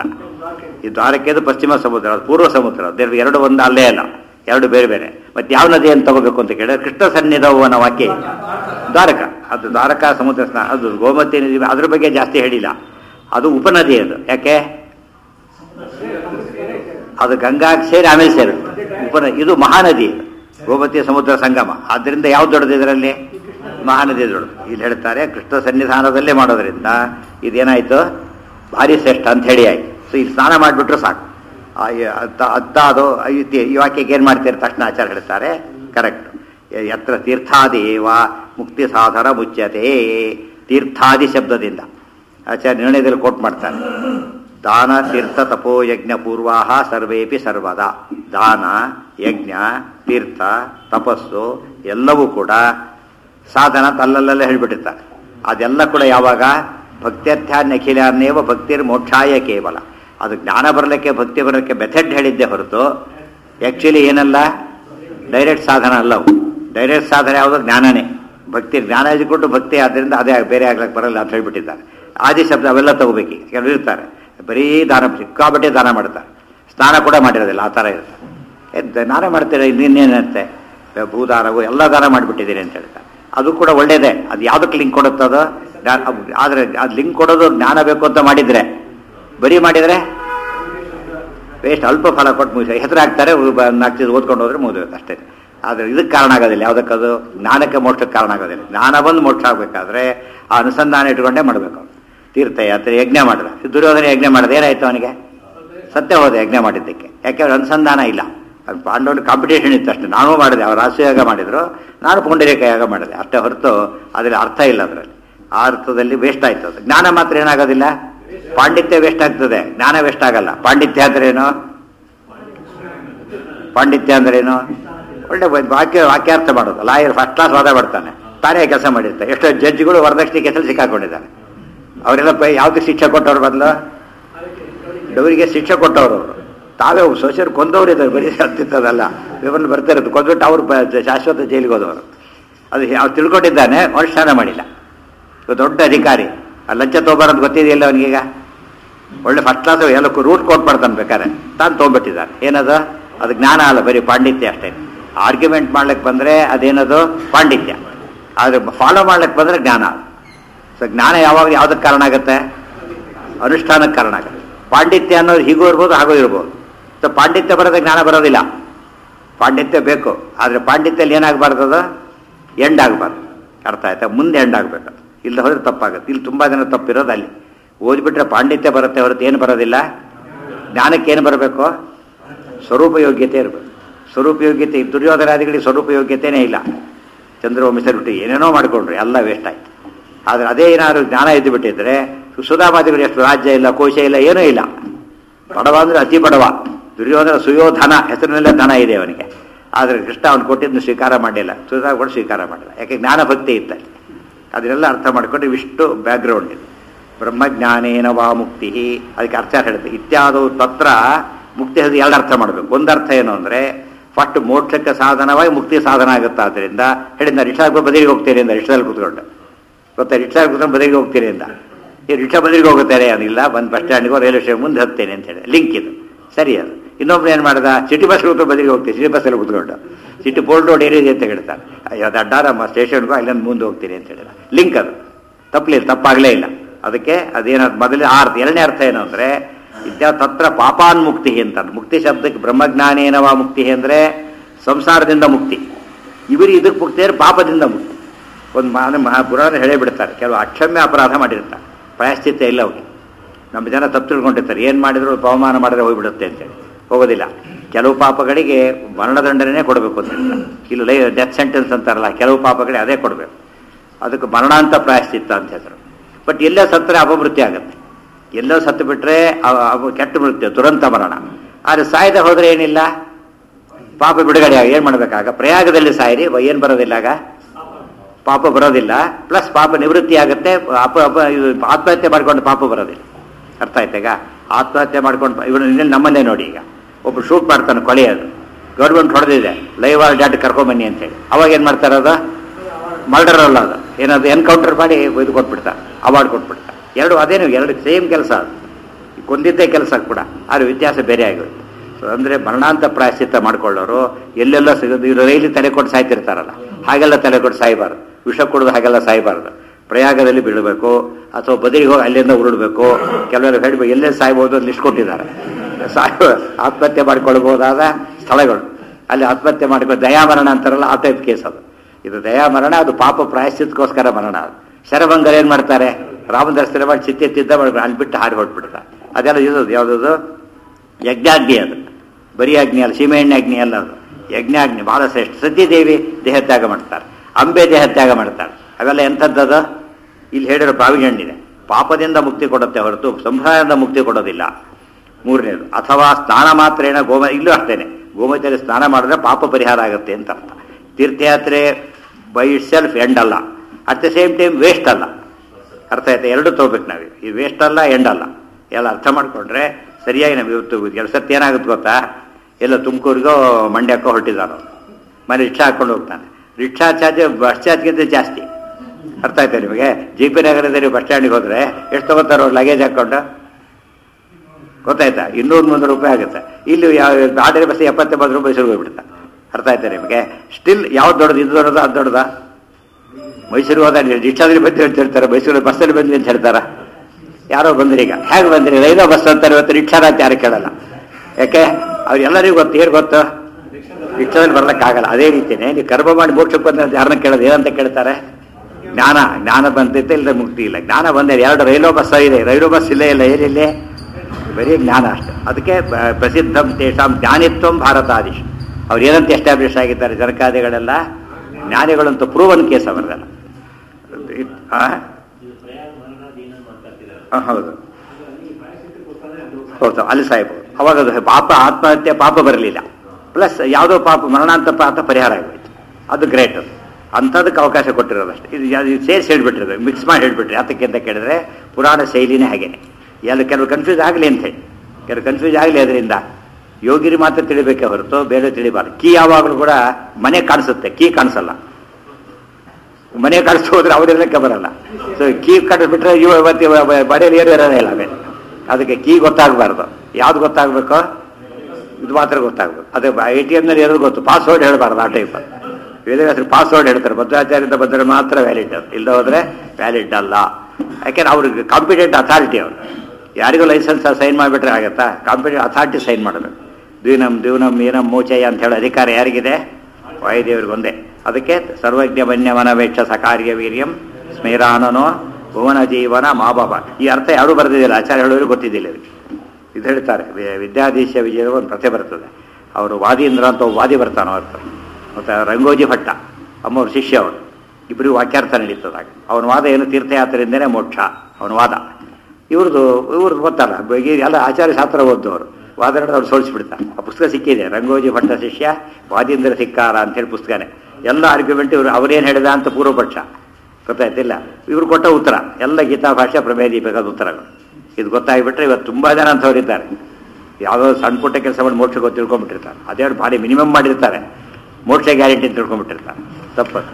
ಈ ದ್ವಾರಕೆದು ಪಶ್ಚಿಮ ಸಮುದ್ರ ಅದು ಪೂರ್ವ ಸಮುದ್ರ ಅದು ಎರಡು ಒಂದು ಅಲ್ಲೇ ಅಲ್ಲ ಎರಡು ಬೇರೆ ಬೇರೆ ಮತ್ತೆ ಯಾವ ನದಿಯನ್ನು ತಗೋಬೇಕು ಅಂತ ಕೇಳಿದ್ರೆ ಕೃಷ್ಣ ಸನ್ನಿಧವು ಅನ್ನೋ ವಾಕ್ಯ ಇದೆ. ದ್ವಾರಕ ಅದು ದ್ವಾರಕಾ ಸಮುದ್ರ ಸ್ನಾನ ಅದು ಗೋಮತಿ ನದಿ ಅದ್ರ ಬಗ್ಗೆ ಜಾಸ್ತಿ ಹೇಳಿಲ್ಲ ಅದು ಉಪನದಿ ಅದು ಯಾಕೆ ಅದು ಗಂಗಾಗೆ ಸೇರಿ ಆಮೇಲೆ ಸೇರುತ್ತೆ ಉಪನ ಇದು ಮಹಾನದಿ ಇದು. ಗೋಮತಿ ಸಮುದ್ರ ಸಂಗಮ ಆದ್ದರಿಂದ ಯಾವ್ದು ದೊಡ್ಡದು ಇದರಲ್ಲಿ ಮಹಾನದಿ ದೊಡ್ಡದು ಇಲ್ಲಿ ಹೇಳ್ತಾರೆ ಕೃಷ್ಣ ಸನ್ನಿಧಾನದಲ್ಲೇ ಮಾಡೋದ್ರಿಂದ ಇದೇನಾಯ್ತು ಭಾರಿ ಶ್ರೇಷ್ಠ ಅಂತ ಹೇಳಿ ಆಯ್ತು ಸೊ ಇಲ್ಲಿ ಸ್ನಾನ ಮಾಡಿಬಿಟ್ರು ಸಾಕು ಆ, ಈ ಅತ್ತ- ಅತ್ತ ಅದು ಐತಿ ಈ ವಾಕ್ಯಕ್ಕೆ ಏನು ಮಾಡ್ತೀರಿ ತಕ್ಷಣ ಆಚಾರ ಹೇಳ್ತಾರೆ ಕರೆಕ್ಟ್ ಯತ್ರ ತೀರ್ಥಾದಿ ಏವ ಮುಕ್ತಿ ಸಾಧನ ಮುಚ್ಯತೆ ತೀರ್ಥಾದಿ ಶಬ್ದದಿಂದ ಆಚಾರ್ಯ ನಿರ್ಣಯದಲ್ಲಿ ಕೋಟ್ ಮಾಡ್ತಾರೆ ದಾನ ತೀರ್ಥ ತಪೋ ಯಜ್ಞ ಪೂರ್ವಾಹ ಸರ್ವೇಪಿ ಸರ್ವದಾ ದಾನ ಯಜ್ಞ ತೀರ್ಥ ತಪಸ್ಸು ಎಲ್ಲವೂ ಕೂಡ ಸಾಧನ ಅಂತ ಅಲ್ಲಲ್ಲೇ ಹೇಳ್ಬಿಟ್ಟಿರ್ತಾರೆ ಅದೆಲ್ಲ ಕೂಡ ಯಾವಾಗ ಭಕ್ತ್ಯರ್ಥಾನ್ಯಖಿಲಾನ್ನೇವ ಭಕ್ತಿರ್ ಮೋಕ್ಷಾಯ ಕೇವಲ ಅದು ಜ್ಞಾನ ಬರಲಿಕ್ಕೆ ಭಕ್ತಿ ಬರಲಿಕ್ಕೆ ಮೆಥಡ್ ಹೇಳಿದ್ದೆ ಹೊರತು ಆ್ಯಕ್ಚುಲಿ ಏನಲ್ಲ ಡೈರೆಕ್ಟ್ ಸಾಧನ ಅಲ್ಲವು ಡೈರೆಕ್ಟ್ ಸಾಧನ ಯಾವುದು ಜ್ಞಾನನೇ ಭಕ್ತಿ ಜ್ಞಾನ ಇದ್ಕೊಂಡು ಭಕ್ತಿ ಆದ್ದರಿಂದ ಅದೇ ಬೇರೆ ಆಗ್ಲಕ್ಕೆ ಬರಲ್ಲ ಅಂತ ಹೇಳ್ಬಿಟ್ಟಿದ್ದಾರೆ ಆದಿ ಶಬ್ದ ಅವೆಲ್ಲ ತಗೋಬೇಕು ಕೆಲವರು ಇರ್ತಾರೆ ಬರೀ ದಾನ ಸಿಕ್ಕಾಬಟ್ಟೆ ದಾನ ಮಾಡ್ತಾರೆ ಸ್ನಾನ ಕೂಡ ಮಾಡಿರೋದಿಲ್ಲ ಆ ಥರ ಇರ್ತಾರೆ ಏ, ದ- ದಾನ ಮಾಡ್ತೀರಾ ಇನ್ನೇನಂತೆ ಭೂದಾನವು ಎಲ್ಲ ದಾನ ಮಾಡಿಬಿಟ್ಟಿದ್ದೀರಿ ಅಂತ ಹೇಳ್ತಾರೆ ಅದು ಕೂಡ ಒಳ್ಳೇದೇ ಅದು ಯಾವುದಕ್ಕೆ ಲಿಂಕ್ ಕೊಡುತ್ತದೋ ಆದರೆ ಅದು ಲಿಂಕ್ ಕೊಡೋದು ಜ್ಞಾನ ಬೇಕು ಅಂತ ಮಾಡಿದರೆ ಬರೀ ಮಾಡಿದರೆ ವೇಸ್ಟ್ ಅಲ್ಪ ಫಲ ಕೊಟ್ಟು ಮುಗಿಸಿ ಹೆಸರು ಹಾಕ್ತಾರೆ ನಾಲ್ಕು ಚೀಲ ಓದ್ಕೊಂಡು ಹೋದ್ರೆ ಮುಗಿದೋಗುತ್ತೆ ಅಷ್ಟೇ ಆದರೆ ಇದಕ್ಕೆ ಕಾರಣ ಆಗೋದಿಲ್ಲ ಯಾವುದಕ್ಕದು ಜ್ಞಾನಕ್ಕೆ ಮೋಕ್ಷಕ್ಕೆ ಕಾರಣ ಆಗೋದಿಲ್ಲ ಜ್ಞಾನ ಬಂದು ಮೋಕ್ಷ ಆಗಬೇಕಾದ್ರೆ ಆ ಅನುಸಂಧಾನ ಇಟ್ಕೊಂಡೇ ಮಾಡಬೇಕು ತೀರ್ಥಯಾತ್ರೆ ಯಜ್ಞ ಮಾಡಿದ ದುರ್ಯೋಧನ ಯಜ್ಞ ಮಾಡಿದ ಏನಾಯ್ತು ಅವನಿಗೆ ಸತ್ಯ ಹೋದ ಯಜ್ಞ ಮಾಡಿದ್ದಕ್ಕೆ ಯಾಕೆ ಅವ್ರ ಅನುಸಂಧಾನ ಇಲ್ಲ ಅದು ಪಾಂಡವನ ಕಾಂಪಿಟೇಷನ್ ಇತ್ತು ಅಷ್ಟೇ ನಾನು ಮಾಡಿದೆ ಅವ್ರು ರಾಸಯಾಗ ಮಾಡಿದ್ರು ನಾನು ಪುಂಡರೀಕ ಯಾಗ ಮಾಡಿದೆ ಅಷ್ಟೇ ಹೊರತು ಅದರಲ್ಲಿ ಅರ್ಥ ಇಲ್ಲ ಅದರಲ್ಲಿ ಆ ಅರ್ಥದಲ್ಲಿ ವೇಸ್ಟ್ ಆಯ್ತು ಅದು ಜ್ಞಾನ ಮಾತ್ರ ಏನಾಗೋದಿಲ್ಲ ಪಾಂಡಿತ್ಯ ವೇಸ್ಟ್ ಆಗ್ತದೆ ಜ್ಞಾನ ವೇಸ್ಟ್ ಆಗಲ್ಲ ಪಾಂಡಿತ್ಯ ಅಂದ್ರೆ ಏನು ಪಾಂಡಿತ್ಯ ಅಂದ್ರೆ ಏನು ಒಳ್ಳೆ ವ- ವಾಕ್ಯ ವಾಕ್ಯಾರ್ಥ ಮಾಡೋದು ಲಾಯರ್ ಫಸ್ಟ್ ಕ್ಲಾಸ್ ವಾದ ಮಾಡ್ತಾನೆ ತಾನೇ ಕೆಲಸ ಮಾಡಿರ್ತಾರೆ ಎಷ್ಟೋ ಜಡ್ಜ್ಗಳು ವರದಕ್ಷಿಣೆ ಕೆಲಸದಲ್ಲಿ ಸಿಕ್ಕಾಕೊಂಡಿದ್ದಾರೆ ಅವರೆಲ್ಲ ಪೈ ಯಾವ್ದು ಶಿಕ್ಷೆ ಕೊಟ್ಟವ್ರು ಬದಲು ಅವರಿಗೆ ಶಿಕ್ಷೆ ಕೊಟ್ಟವರು ಅವರು ತಾವೇ ಸೋಷಿಯಲ್ ಕೊಂದವರು ಇದ್ದಾರೆ ಬರೀ ಹತ್ತಿತ್ತದಲ್ಲ ವಿವರಣೆ ಬರ್ತಾ ಇರೋದು ಕೊಂದ್ಬಿಟ್ಟು ಅವರು ಪ- ಶಾಶ್ವತ ಜೈಲಿಗೆ ಹೋದವರು ಅದು ಅವ್ರು ತಿಳ್ಕೊಂಡಿದ್ದಾನೆ ಅನುಷ್ಠಾನ ಮಾಡಿಲ್ಲ ಇವ ದೊಡ್ಡ ಅಧಿಕಾರಿ ಆ ಲಂಚ ತೊಗೊಬಾರದು ಗೊತ್ತಿದೆಯಲ್ಲ ಅವನಿಗೀಗ ಒಳ್ಳೆ ಫಸ್ಟ್ ಕ್ಲಾಸ್ ಎಲ್ಲ ರೂಟ್ ಕೋಟ್ ಮಾಡ್ತಾನೆ ಬೇಕಾರೆ ತಾನು ತೊಗೊಂಡ್ಬಿಟ್ಟಿದ್ದಾನೆ ಏನದು ಅದು ಜ್ಞಾನ ಅಲ್ಲ ಬರೀ ಪಾಂಡಿತ್ಯ ಅಷ್ಟೇ ಆರ್ಗ್ಯುಮೆಂಟ್ ಮಾಡ್ಲಿಕ್ಕೆ ಬಂದರೆ ಅದೇನದು ಪಾಂಡಿತ್ಯ ಆದರೆ ಫಾಲೋ ಮಾಡ್ಲಿಕ್ಕೆ ಬಂದರೆ ಜ್ಞಾನ ಸೊ ಜ್ಞಾನ ಯಾವಾಗ ಯಾವುದಕ್ಕೆ ಕಾರಣ ಆಗುತ್ತೆ ಅನುಷ್ಠಾನಕ್ಕೆ ಕಾರಣ ಆಗುತ್ತೆ ಪಾಂಡಿತ್ಯ ಅನ್ನೋದು ಹೀಗೂ ಇರ್ಬೋದು ಹಾಗೂ ಇರ್ಬೋದು ಸೊ ಪಾಂಡಿತ್ಯ ಬರೋದೇ ಜ್ಞಾನ ಬರೋದಿಲ್ಲ ಪಾಂಡಿತ್ಯ ಬೇಕು ಆದರೆ ಪಾಂಡಿತ್ಯಲ್ಲಿ ಏನಾಗಬಾರ್ದು ಎಂಡ್ ಆಗಬಾರ್ದು ಅರ್ಥ ಆಯ್ತಾ ಮುಂದೆ ಎಂಡ್ ಆಗಬೇಕು ಇಲ್ಲಿ ಹೋದ್ರೆ ತಪ್ಪಾಗುತ್ತೆ ಇಲ್ಲಿ ತುಂಬ ಜನ ತಪ್ಪಿರೋದು ಅಲ್ಲಿ ಓದ್ಬಿಟ್ರೆ ಪಾಂಡಿತ್ಯ ಬರುತ್ತೆ ಹೊರತು ಏನು ಬರೋದಿಲ್ಲ ಜ್ಞಾನಕ್ಕೆ ಏನು ಬರಬೇಕು ಸ್ವರೂಪ ಯೋಗ್ಯತೆ ಇರಬೇಕು ಸ್ವರೂಪ ಯೋಗ್ಯತೆ ದುರ್ಯೋಧನಾದಿಗಳಿಗೆ ಸ್ವರೂಪ ಯೋಗ್ಯತೆಯೇ ಇಲ್ಲ ಚಂದ್ರವಂಶರು ಏನೇನೋ ಮಾಡಿಕೊಂಡ್ರು ಎಲ್ಲ ವೇಸ್ಟ್ ಆಯ್ತು ಆದರೆ ಅದೇ ಏನಾದ್ರು ಜ್ಞಾನ ಇದ್ದು ಬಿಟ್ಟಿದ್ರೆ ಸುಧಾಮಾದಿಗಳು ಎಷ್ಟು ರಾಜ್ಯ ಇಲ್ಲ ಕೋಶ ಇಲ್ಲ ಏನೂ ಇಲ್ಲ ಬಡವ ಅಂದ್ರೆ ಅತಿ ಬಡವ ದುರ್ಯೋಧನ ಸುಯೋಧನ ಹೆಸರಿನಲ್ಲೇ ಧನ ಇದೆ ಅವನಿಗೆ ಆದರೆ ಕೃಷ್ಣ ಅವನು ಕೊಟ್ಟಿದ್ದನ್ನು ಸ್ವೀಕಾರ ಮಾಡಲಿಲ್ಲ ಸುಧಾ ಕೂಡ ಸ್ವೀಕಾರ ಮಾಡಿಲ್ಲ ಯಾಕೆ ಜ್ಞಾನ ಭಕ್ತಿ ಇತ್ತಲ್ಲಿ ಅದನ್ನೆಲ್ಲ ಅರ್ಥ ಮಾಡಿಕೊಂಡು ಇವಿಷ್ಟು ಬ್ಯಾಕ್ಗ್ರೌಂಡ್ ಇದೆ ಬ್ರಹ್ಮಜ್ಞಾನೇನ ವಾ ಮುಕ್ತಿ ಅದಕ್ಕೆ ಅರ್ಥ ಹೇಳುತ್ತೆ ಇತ್ಯಾದವು ತತ್ರ ಮುಕ್ತಿ ಅದು ಎರಡು ಅರ್ಥ ಮಾಡಬೇಕು ಒಂದು ಅರ್ಥ ಏನು ಅಂದರೆ ಫಸ್ಟ್ ಮೋಕ್ಷಕ್ಕೆ ಸಾಧನವಾಗಿ ಮುಕ್ತಿ ಸಾಧನ ಆಗುತ್ತೆ ಆದ್ದರಿಂದ ಹೇಳಿದ ರಿಕ್ಷಾ ಬದಲಿಗೆ ಹೋಗ್ತೀನಿ ಅಂತ ರಿಕ್ಷಾದಲ್ಲಿ ಕೂತ್ಕೊಂಡು ಗೊತ್ತಾ ರಿಕ್ಷಾ ಕೂತ್ಕೊಂಡು ಬದಲಿಗೆ ಹೋಗ್ತೀನಿ ಅಂತ ಈ ರಿಕ್ಷಾ ಬದಲಿಗೆ ಹೋಗುತ್ತಾರೆ ಅದಿಲ್ಲ ಬಂದು ಬಸ್ ಸ್ಟ್ಯಾಂಡ್ಗೋ ರೈಲ್ವೆ ಸ್ಟೇಷನ್ ಮುಂದೆ ಹತ್ತೇನೆ ಅಂತ ಹೇಳಿ ಲಿಂಕ್ ಇದು ಸರಿ ಅದು ಇನ್ನೊಬ್ರು ಏನು ಮಾಡ್ದ ಸಿಟಿ ಬಸ್ ಕೂತ್ಕೊಂಡು ಬದಲಿಗೆ ಹೋಗ್ತೀನಿ ಸಿಟಿ ಬಸ್ಸಲ್ಲಿ ಕೂತ್ಕೊಂಡು ಸಿಟಿ ಬೋಲ್ಡ್ ರೋಡ್ ಏರಿದೆ ಅಂತ ಹೇಳ್ತಾರೆ ಅಯ್ಯೋ ಅದು ಅಡ್ಡಾರಮ್ಮ ಸ್ಟೇಷನ್ಗೂ ಅಲ್ಲಿಂದ ಮುಂದೆ ಹೋಗ್ತೀನಿ ಅಂತ ಹೇಳಿದ ಲಿಂಕ್ ಅದು ತಪ್ಪಲಿಲ್ಲ ತಪ್ಪಾಗಲೇ ಇಲ್ಲ ಅದಕ್ಕೆ ಅದೇನೋ ಮೊದಲೇ ಆ ಅರ್ಥ ಎರಡನೇ ಅರ್ಥ ಏನು ಅಂದರೆ ಇದ್ಯಾ ತತ್ರ ಪಾಪಾನ್ಮುಕ್ತಿ ಅಂತ ಮುಕ್ತಿ ಶಬ್ದಕ್ಕೆ ಬ್ರಹ್ಮಜ್ಞಾನೇನವ ಮುಕ್ತಿ ಅಂದರೆ ಸಂಸಾರದಿಂದ ಮುಕ್ತಿ ಇವರು ಇದಕ್ಕೆ ಮುಕ್ತಿ ಅಂದ್ರೆ ಪಾಪದಿಂದ ಮುಕ್ತಿ ಒಂದು ಮಾನ ಮಹಾ ಪುರಾಣ ಹೇಳೇ ಬಿಡ್ತಾರೆ ಕೆಲವು ಅಕ್ಷಮ್ಯ ಅಪರಾಧ ಮಾಡಿರ್ತಾರೆ ಪ್ರಾಯಶ್ಚಿತ್ಯ ಇಲ್ಲ ಅವ್ರಿಗೆ ನಮ್ಮ ಜನ ತಪ್ಪು ತಿಳ್ಕೊಂಡಿರ್ತಾರೆ ಏನು ಮಾಡಿದ್ರು ಪವಮಾನ ಮಾಡಿದ್ರೆ ಹೋಗ್ಬಿಡುತ್ತೆ ಅಂತೇಳಿ ಹೋಗೋದಿಲ್ಲ ಕೆಲವು ಪಾಪಗಳಿಗೆ ಮರಣದಂಡನೆ ಕೊಡಬೇಕು ಅಂತ ಹೇಳ್ತಾರೆ. ಇಲ್ಲಿ ಲೈ ಡೆತ್ ಸೆಂಟೆನ್ಸ್ ಅಂತಾರಲ್ಲ ಕೆಲವು ಪಾಪಗಳಿಗೆ ಅದೇ ಕೊಡಬೇಕು ಅದಕ್ಕೆ ಮರಣಾಂತ ಪ್ರಾಯಶ್ಚಿತ್ತ ಅಂತ ಹೆಸರು ಬಟ್ ಎಲ್ಲೇ ಸತ್ತರೆ ಅಪಮೃತ್ಯು ಆಗುತ್ತೆ ಎಲ್ಲೋ ಸತ್ತು ಬಿಟ್ರೆ ಅವ- ಅವ ಕೆಟ್ಟ ಮೃತ್ಯು ದುರಂತ ಮರಣ ಆದರೆ ಸಾಯ್ದೆ ಹೋದ್ರೆ ಏನಿಲ್ಲ ಪಾಪ ಬಿಡುಗಡೆ ಆಗ ಏನು ಮಾಡಬೇಕಾಗ ಪ್ರಯಾಗದಲ್ಲಿ ಸಾಯಿರಿ ಏನು ಬರೋದಿಲ್ಲ ಆಗ ಪಾಪ ಬರೋದಿಲ್ಲ ಪ್ಲಸ್ ಪಾಪ ನಿವೃತ್ತಿ ಆಗುತ್ತೆ ಅಪ ಅಪ ಇದು ಆತ್ಮಹತ್ಯೆ ಮಾಡ್ಕೊಂಡು ಪಾಪ ಬರೋದಿಲ್ಲ ಅರ್ಥ ಆಯ್ತಾಗ ಆತ್ಮಹತ್ಯೆ ಮಾಡ್ಕೊಂಡು ಇವನು ಇನ್ನೇನು ನಮ್ಮಲ್ಲೇ ನೋಡಿ ಈಗ ಒಬ್ರು ಶೂಟ್ ಮಾಡ್ತಾನೆ ಕೊಲೆಯೋದು ಗೌರ್ಮೆಂಟ್ ಹೊಡೆದಿದೆ ಲೈವ್ ಆರ್ ಡಾಟ್ ಕರ್ಕೊಂಬನ್ನಿ ಅಂತೇಳಿ ಅವಾಗ ಏನು ಮಾಡ್ತಾರೆ ಅದು ಮರ್ಡರ್ ಅಲ್ಲ ಅದು ಏನದು ಎನ್ಕೌಂಟರ್ ಮಾಡಿ ಇದು ಕೊಟ್ಬಿಡ್ತಾರೆ ಅವಾರ್ಡ್ ಕೊಟ್ಬಿಡ್ತಾರೆ ಎರಡು ಅದೇನು ಎರಡು ಸೇಮ್ ಕೆಲಸ ಅದು ಕೊಂದಿದ್ದೇ ಕೆಲಸ ಕೂಡ ಆದರೆ ವ್ಯತ್ಯಾಸ ಬೇರೆ ಆಗುತ್ತೆ ಸೊ ಅಂದರೆ ಮರಣಾಂತ ಪ್ರಾಯಶ್ಚಿತ್ತ ಮಾಡ್ಕೊಳ್ಳೋರು ಎಲ್ಲೆಲ್ಲ ಸಿಗೋದು ಇವರು ರೈಲಿ ತಲೆ ಕೊಟ್ಟು ಸಾಯ್ತಿರ್ತಾರಲ್ಲ ಹಾಗೆಲ್ಲ ತಲೆ ಕೊಟ್ಟು ಸಾಯಬಾರ್ದು ವಿಷ ಕುಡಿದು ಹಾಗೆಲ್ಲ ಸಾಯಬಾರ್ದು ಪ್ರಯಾಗದಲ್ಲಿ ಬೀಳಬೇಕು ಅಥವಾ ಬದಲಿಗೆ ಹೋಗಿ ಅಲ್ಲಿಂದ ಉರುಳಬೇಕು ಕೆಲವೆಲ್ಲ ಹೇಳಬೇಕು ಎಲ್ಲೇ ಸಾಯ್ಬೋದು ಅಂತ ಲಿಸ್ಟ್ ಕೊಟ್ಟಿದ್ದಾರೆ ಸಾಯ ಆತ್ಮಹತ್ಯೆ ಮಾಡ್ಕೊಳ್ಬಹುದಾದ ಸ್ಥಳಗಳು ಅಲ್ಲಿ ಆತ್ಮಹತ್ಯೆ ಮಾಡ್ಕೊಂಡು ದಯಾಮರಣ ಅಂತಾರಲ್ಲ ಆ ಟೈಪ್ ಕೇಸ್ ಅದು ಇದು ದಯಾಮರಣ ಅದು ಪಾಪ ಪ್ರಾಯಶ್ಚಿತ್ಕೋಸ್ಕರ ಮರಣ ಅದು ಶರಭಂಗರು ಏನು ಮಾಡ್ತಾರೆ ರಾಮದಾಸ್ತ್ರ ಮಾಡಿ ಚಿತ್ತೆತ್ತಿದ್ದ ಮಾಡ್ಕೊಂಡು ಅಲ್ಲಿ ಬಿಟ್ಟು ಹಾರಿ ಹೊಟ್ಬಿಡ್ತಾರೆ ಅದೆಲ್ಲ ಇದು ಯಾವುದದು ಯಜ್ಞಾಗ್ನಿ ಅದು ಬರೀ ಅಗ್ನಿ ಅಲ್ಲ ಸೀಮೆಎಣ್ಣೆ ಅಗ್ನಿ ಅಲ್ಲ ಅದು ಯಜ್ಞಾಗ್ನಿ ಬಹಳ ಶ್ರೇಷ್ಠ ಸತ್ಯದೇವಿ ದೇಹತ್ಯಾಗ ಮಾಡ್ತಾರೆ ಅಂಬೆ ದೇಹತ್ಯಾಗ ಮಾಡ್ತಾರೆ ಅವೆಲ್ಲ ಎಂಥದ್ದದು ಇಲ್ಲಿ ಹೇಳಿರೋ ಪ್ರಾವಿಗಣ್ಣಿದೆ ಪಾಪದಿಂದ ಮುಕ್ತಿ ಕೊಡುತ್ತೆ ಹೊರತು ಸಂಸಾರದಿಂದ ಮುಕ್ತಿ ಕೊಡೋದಿಲ್ಲ ಮೂರನೇದು ಅಥವಾ ಸ್ನಾನ ಮಾತ್ರೇನ ಗೋಮ ಇಲ್ಲೂ ಅಷ್ಟೇನೆ ಗೋಮತಿಯಲ್ಲಿ ಸ್ನಾನ ಮಾಡಿದ್ರೆ ಪಾಪ ಪರಿಹಾರ ಆಗುತ್ತೆ ಅಂತ ಅರ್ಥ ತೀರ್ಥಯಾತ್ರೆ ಬೈ ಇಟ್ ಸೆಲ್ಫ್ ಎಂಡ್ ಅಲ್ಲ at the same time waste ಅಲ್ಲ ಅರ್ಥ ಆಯ್ತಾ ಎರಡು ತಗೋಬೇಕು ನಾವು ಇದು ವೇಸ್ಟ್ ಅಲ್ಲ ಎಂಡ್ ಅಲ್ಲ ಎಲ್ಲ ಅರ್ಥ ಮಾಡ್ಕೊಂಡ್ರೆ ಸರಿಯಾಗಿ ನಾವು ಇವತ್ತು ಎರಡು ಸರ್ತಿ ಏನಾಗುತ್ತೆ ಗೊತ್ತಾ ಎಲ್ಲ ತುಮಕೂರಿಗೋ ಮಂಡ್ಯಕ್ಕೋ ಹೊರಟಿದ್ದಾರೋ ಮನೆ ರಿಕ್ಷಾ ಹಾಕೊಂಡು ಹೋಗ್ತಾನೆ ರಿಕ್ಷಾ ಚಾರ್ಜ್ ಬಸ್ ಚಾರ್ಜ್ಗಿಂತ ಜಾಸ್ತಿ ಅರ್ಥ ಆಯ್ತಾ ನಿಮಗೆ ಜಿ ಪಿ ನಗರದಲ್ಲಿ ಬಸ್ ಸ್ಟ್ಯಾಂಡಿಗೆ ಹೋದ್ರೆ ಎಷ್ಟು ತಗೋತಾರೋ ಲಗೇಜ್ ಹಾಕೊಂಡು ಗೊತ್ತಾಯ್ತಾ ಇನ್ನೂರು ಮುನ್ನೂರು ರೂಪಾಯಿ ಆಗುತ್ತೆ ಇಲ್ಲಿ ಆರ್ಡಿನರಿ ಬಸ್ ಎಪ್ಪತ್ತೆಂಬತ್ತು ರೂಪಾಯಿ ಮೈಸೂರಿಗೆ ಹೋಗ್ಬಿಡ್ತಾ ಅರ್ಥ ಆಯ್ತಾ ನಿಮಗೆ ಸ್ಟಿಲ್ ಯಾವ್ದು ದೊಡ್ಡದು ಇದು ದೊಡ್ಡದ ಅದು ದೊಡ್ಡದ ಮೈಸೂರಿಗೆ ಹೋದ ರಿಕ್ಷಾದಲ್ಲಿ ಬಂದ್ರಿ ಅಂತ ಹೇಳ್ತಾರೆ ಮೈಸೂರಲ್ಲಿ ಬಸ್ಸಲ್ಲಿ ಬಂದ್ರಿ ಅಂತ ಹೇಳ್ತಾರ ಯಾರೋ ಬಂದ್ರಿ ಈಗ ಹೇಗೆ ಬಂದ್ರಿ ರೈಲ್ವೆ ಬಸ್ ಅಂತಾರೆ ಇವತ್ತು ರಿಕ್ಷಾದ ಅಂತ ಯಾರು ಕೇಳಲ್ಲ ಯಾಕೆ ಅವ್ರೆಲ್ಲರಿಗೂ ಗೊತ್ತು ಏನು ಗೊತ್ತು ರಿಕ್ಷಾದಲ್ಲಿ ಬರ್ಲಿಕ್ಕಾಗಲ್ಲ ಅದೇ ರೀತಿನೇ ನೀವು ಕರ್ಮ ಮಾಡಿ ಮೋಕ್ಷಕ್ಕೆ ಬಂದ್ರೆ ಅಂತ ಯಾರನ್ನ ಕೇಳೋದು ಏನಂತ ಕೇಳ್ತಾರೆ ಜ್ಞಾನ ಜ್ಞಾನ ಬಂದೈತೆ ಇಲ್ಲದೆ ಮುಕ್ತಿ ಇಲ್ಲ ಜ್ಞಾನ ಬಂದಿದೆ ಎರಡು ರೈಲ್ವೆ ಬಸ್ ಇದೆ ರೈಲ್ವೆ ಬಸ್ ಇಲ್ಲೇ ಇಲ್ಲ ಏನಿಲ್ಲಿ ಬರೀ ಜ್ಞಾನ ಅಷ್ಟೆ ಅದಕ್ಕೆ ಬ- ಪ್ರಸಿದ್ಧಂ ತೇಷಾಂ ಜ್ಞಾನಿತ್ವಂ ಭಾರತಾದಿಶ್ ಅವ್ರು ಏನಂತ ಎಸ್ಟಾಬ್ಲಿಷ್ ಆಗಿದ್ದಾರೆ ಜನಕಾದಿಗಳೆಲ್ಲ ಜ್ಞಾನಿಗಳಂತ ಪ್ರೂವನ್ ಕೇಸ್ ಅವರದೆಲ್ಲ ಆ? ಆ, ಹೌದು ಹೌದು ಅಲ್ಲಿ ಸಾಯ್ಬೋದು ಅವಾಗ ಅದು ಪಾಪ ಆತ್ಮಹತ್ಯೆ ಪಾಪ ಬರಲಿಲ್ಲ ಪ್ಲಸ್ ಯಾವುದೋ ಪಾಪ ಮರಣಾಂತ ಪಾಪ ಪರಿಹಾರ ಆಗೋಯ್ತು ಅದು ಗ್ರೇಟ್ ಅದು ಅಂಥದಕ್ಕೆ ಅವಕಾಶ ಕೊಟ್ಟಿರೋದಷ್ಟೇ ಇದು ಯಾ- ಇದು ಸೇರಿಸಿ ಹೇಳ್ಬಿಟ್ಟಿರೋದು ಮಿಕ್ಸ್ ಮಾಡಿ ಹೇಳ್ಬಿಟ್ರಿ ಯಾತಕ್ಕೆ ಅಂತ ಕೇಳಿದ್ರೆ ಪುರಾಣ ಶೈಲಿನೇ ಹಾಗೇನೆ ಎಲ್ಲ ಕೆಲವು ಕನ್ಫ್ಯೂಸ್ ಆಗಲಿ ಅಂತ ಹೇಳಿ ಕೆಲವು ಕನ್ಫ್ಯೂಸ್ ಆಗಲಿ ಅದರಿಂದ ಯೋಗಿರಿ ಮಾತ್ರ ತಿಳಿಬೇಕೇ ಹೊರತು ಬೇರೆ ತಿಳಿಬಾರ್ದು ಕೀ ಯಾವಾಗಲೂ ಕೂಡ ಮನೆ ಕಾಣಿಸುತ್ತೆ ಕೀ ಕಾಣಿಸಲ್ಲ ಮನೆ ಕಾಣಿಸ್ತು ಹೋದ್ರೆ ಅವರೆಲ್ಲಕ್ಕೆ ಬರಲ್ಲ ಸೊ ಕೀ ಕಟ್ಟಿಬಿಟ್ರೆ ಇವ ಇವತ್ತು ಬಡಿಯಲ್ಲಿ ಏನು ಇರೋದೇ ಇಲ್ಲ ಆಮೇಲೆ ಅದಕ್ಕೆ ಕೀ ಗೊತ್ತಾಗಬಾರ್ದು ಯಾವ್ದು ಗೊತ್ತಾಗಬೇಕು ಇದು ಮಾತ್ರ ಗೊತ್ತಾಗಬೇಕು ಅದೇ ಎ ಟಿ ಎಮ್ನಲ್ಲಿ ಇರೋದು ಗೊತ್ತು ಪಾಸ್ವರ್ಡ್ ಹೇಳಬಾರ್ದು ಆ ಟೈಪ್ ವೇದವ್ಯಾಸರು ಪಾಸ್ವರ್ಡ್ ಹೇಳ್ತಾರೆ ಭದ್ರಾಚಾರ್ಯದಿಂದ ಬಂದರೆ ಮಾತ್ರ ವ್ಯಾಲಿಡ್ ಅದು ಇಲ್ಲದೆ ಹೋದ್ರೆ ವ್ಯಾಲಿಡ್ ಅಲ್ಲ ಯಾಕೆಂದ್ರೆ ಅವ್ರಿಗೆ ಕಾಂಪಿಟೆಂಟ್ ಅಥಾರಿಟಿ ಅವರು ಯಾರಿಗೂ ಲೈಸೆನ್ಸ್ ಸೈನ್ ಮಾಡಿಬಿಟ್ರೆ ಆಗತ್ತಾ ಕಾಂಪಿಟೆಂಟ್ ಅಥಾರಿಟಿ ಸೈನ್ ಮಾಡಬೇಕು ದ್ವಿನಂ ದ್ವಿನಂ ಏನಂ ಮೋಚಯ ಅಂತ ಹೇಳೋ ಅಧಿಕಾರ ಯಾರಿಗಿದೆ ವಾಯುದೇವರಿಗೆ ಒಂದೇ ಅದಕ್ಕೆ ಸರ್ವಜ್ಞ ವನ್ಯವನ ವೇಕ್ಷ ಸಕಾರ್ಯ ವೀರ್ಯಂ ಸ್ಮೇರಾನನೋ ಭುವನ ಜೀವನ ಮಾಬಾಬ ಈ ಅರ್ಥ ಯಾರೂ ಬರೆದಿದ್ದಿಲ್ಲ ಆಚಾರ್ಯ ಹೇಳೋರು ಗೊತ್ತಿದ್ದಿಲ್ಲ ಇದಕ್ಕೆ ಇದು ಹೇಳ್ತಾರೆ ವಿ- ವಿದ್ಯಾಧೀಶ ವಿಜಯದ ಒಂದು ಕಥೆ ಬರ್ತದೆ ಅವರು ವಾದೀಂದ್ರ ಅಂತ ಒಬ್ಬ ವಾದಿ ಬರ್ತಾನೆ ಅವ್ರ ಮತ್ತು ರಂಗೋಜಿ ಭಟ್ಟ ಅಮ್ಮವ್ರ ಶಿಷ್ಯ ಅವರು ಇಬ್ಬರಿಗೂ ವಾಕ್ಯಾರ್ಥ ನಡೀತದಾಗ ಅವನ ವಾದ ಏನು ತೀರ್ಥಯಾತ್ರೆಯಿಂದನೇ ಮೋಕ್ಷ ಅವನ ವಾದ ಇವ್ರದ್ದು ಇವ್ರದ್ದು ಗೊತ್ತಲ್ಲ ಬಗೆ ಎಲ್ಲ ಆಚಾರ್ಯ ಶಾಸ್ತ್ರ ಓದ್ದವರು ವಾದ ನಡೆದು ಅವ್ರು ಸೋಲಿಸ್ಬಿಡ್ತಾರೆ ಆ ಪುಸ್ತಕ ಸಿಕ್ಕಿದೆ ರಂಗೋಜಿ ಭಟ್ಟ ಶಿಷ್ಯ ವಾದೀಂದ್ರ ಸಿಕ್ಕಾರ ಅಂತೇಳಿ ಪುಸ್ತಕನೇ ಎಲ್ಲ ಆರ್ಗ್ಯುಮೆಂಟ್ ಇವರು ಅವರೇನು ಹೇಳಿದ ಅಂತ ಪೂರ್ವಪಕ್ಷ ಗೊತ್ತಾಯ್ತಿಲ್ಲ ಇವ್ರು ಕೊಟ್ಟ ಉತ್ತರ ಎಲ್ಲ ಗೀತಾ ಭಾಷೆ ಪ್ರಮೇಯ ಬೇಕಾದ ಉತ್ತರಗಳು ಇದು ಗೊತ್ತಾಗ್ಬಿಟ್ರೆ ಇವತ್ತು ತುಂಬಾ ಜನ ಅಂಥವ್ರಿದ್ದಾರೆ ಯಾವುದೋ ಸಣ್ಣ ಪುಟ್ಟ ಕೆಲಸ ಮಾಡಿ ಮೋಕ್ಷ ಗೊತ್ತು ತಿಳ್ಕೊಂಡ್ಬಿಟ್ಟಿರ್ತಾರೆ ಅದೇ ಭಾರಿ ಮಿನಿಮಮ್ ಮಾಡಿರ್ತಾರೆ ಮೋಕ್ಷ ಗ್ಯಾರಂಟಿ ಅಂತ ತಿಳ್ಕೊಂಡ್ಬಿಟ್ಟಿರ್ತಾರೆ ತಪ್ಪದು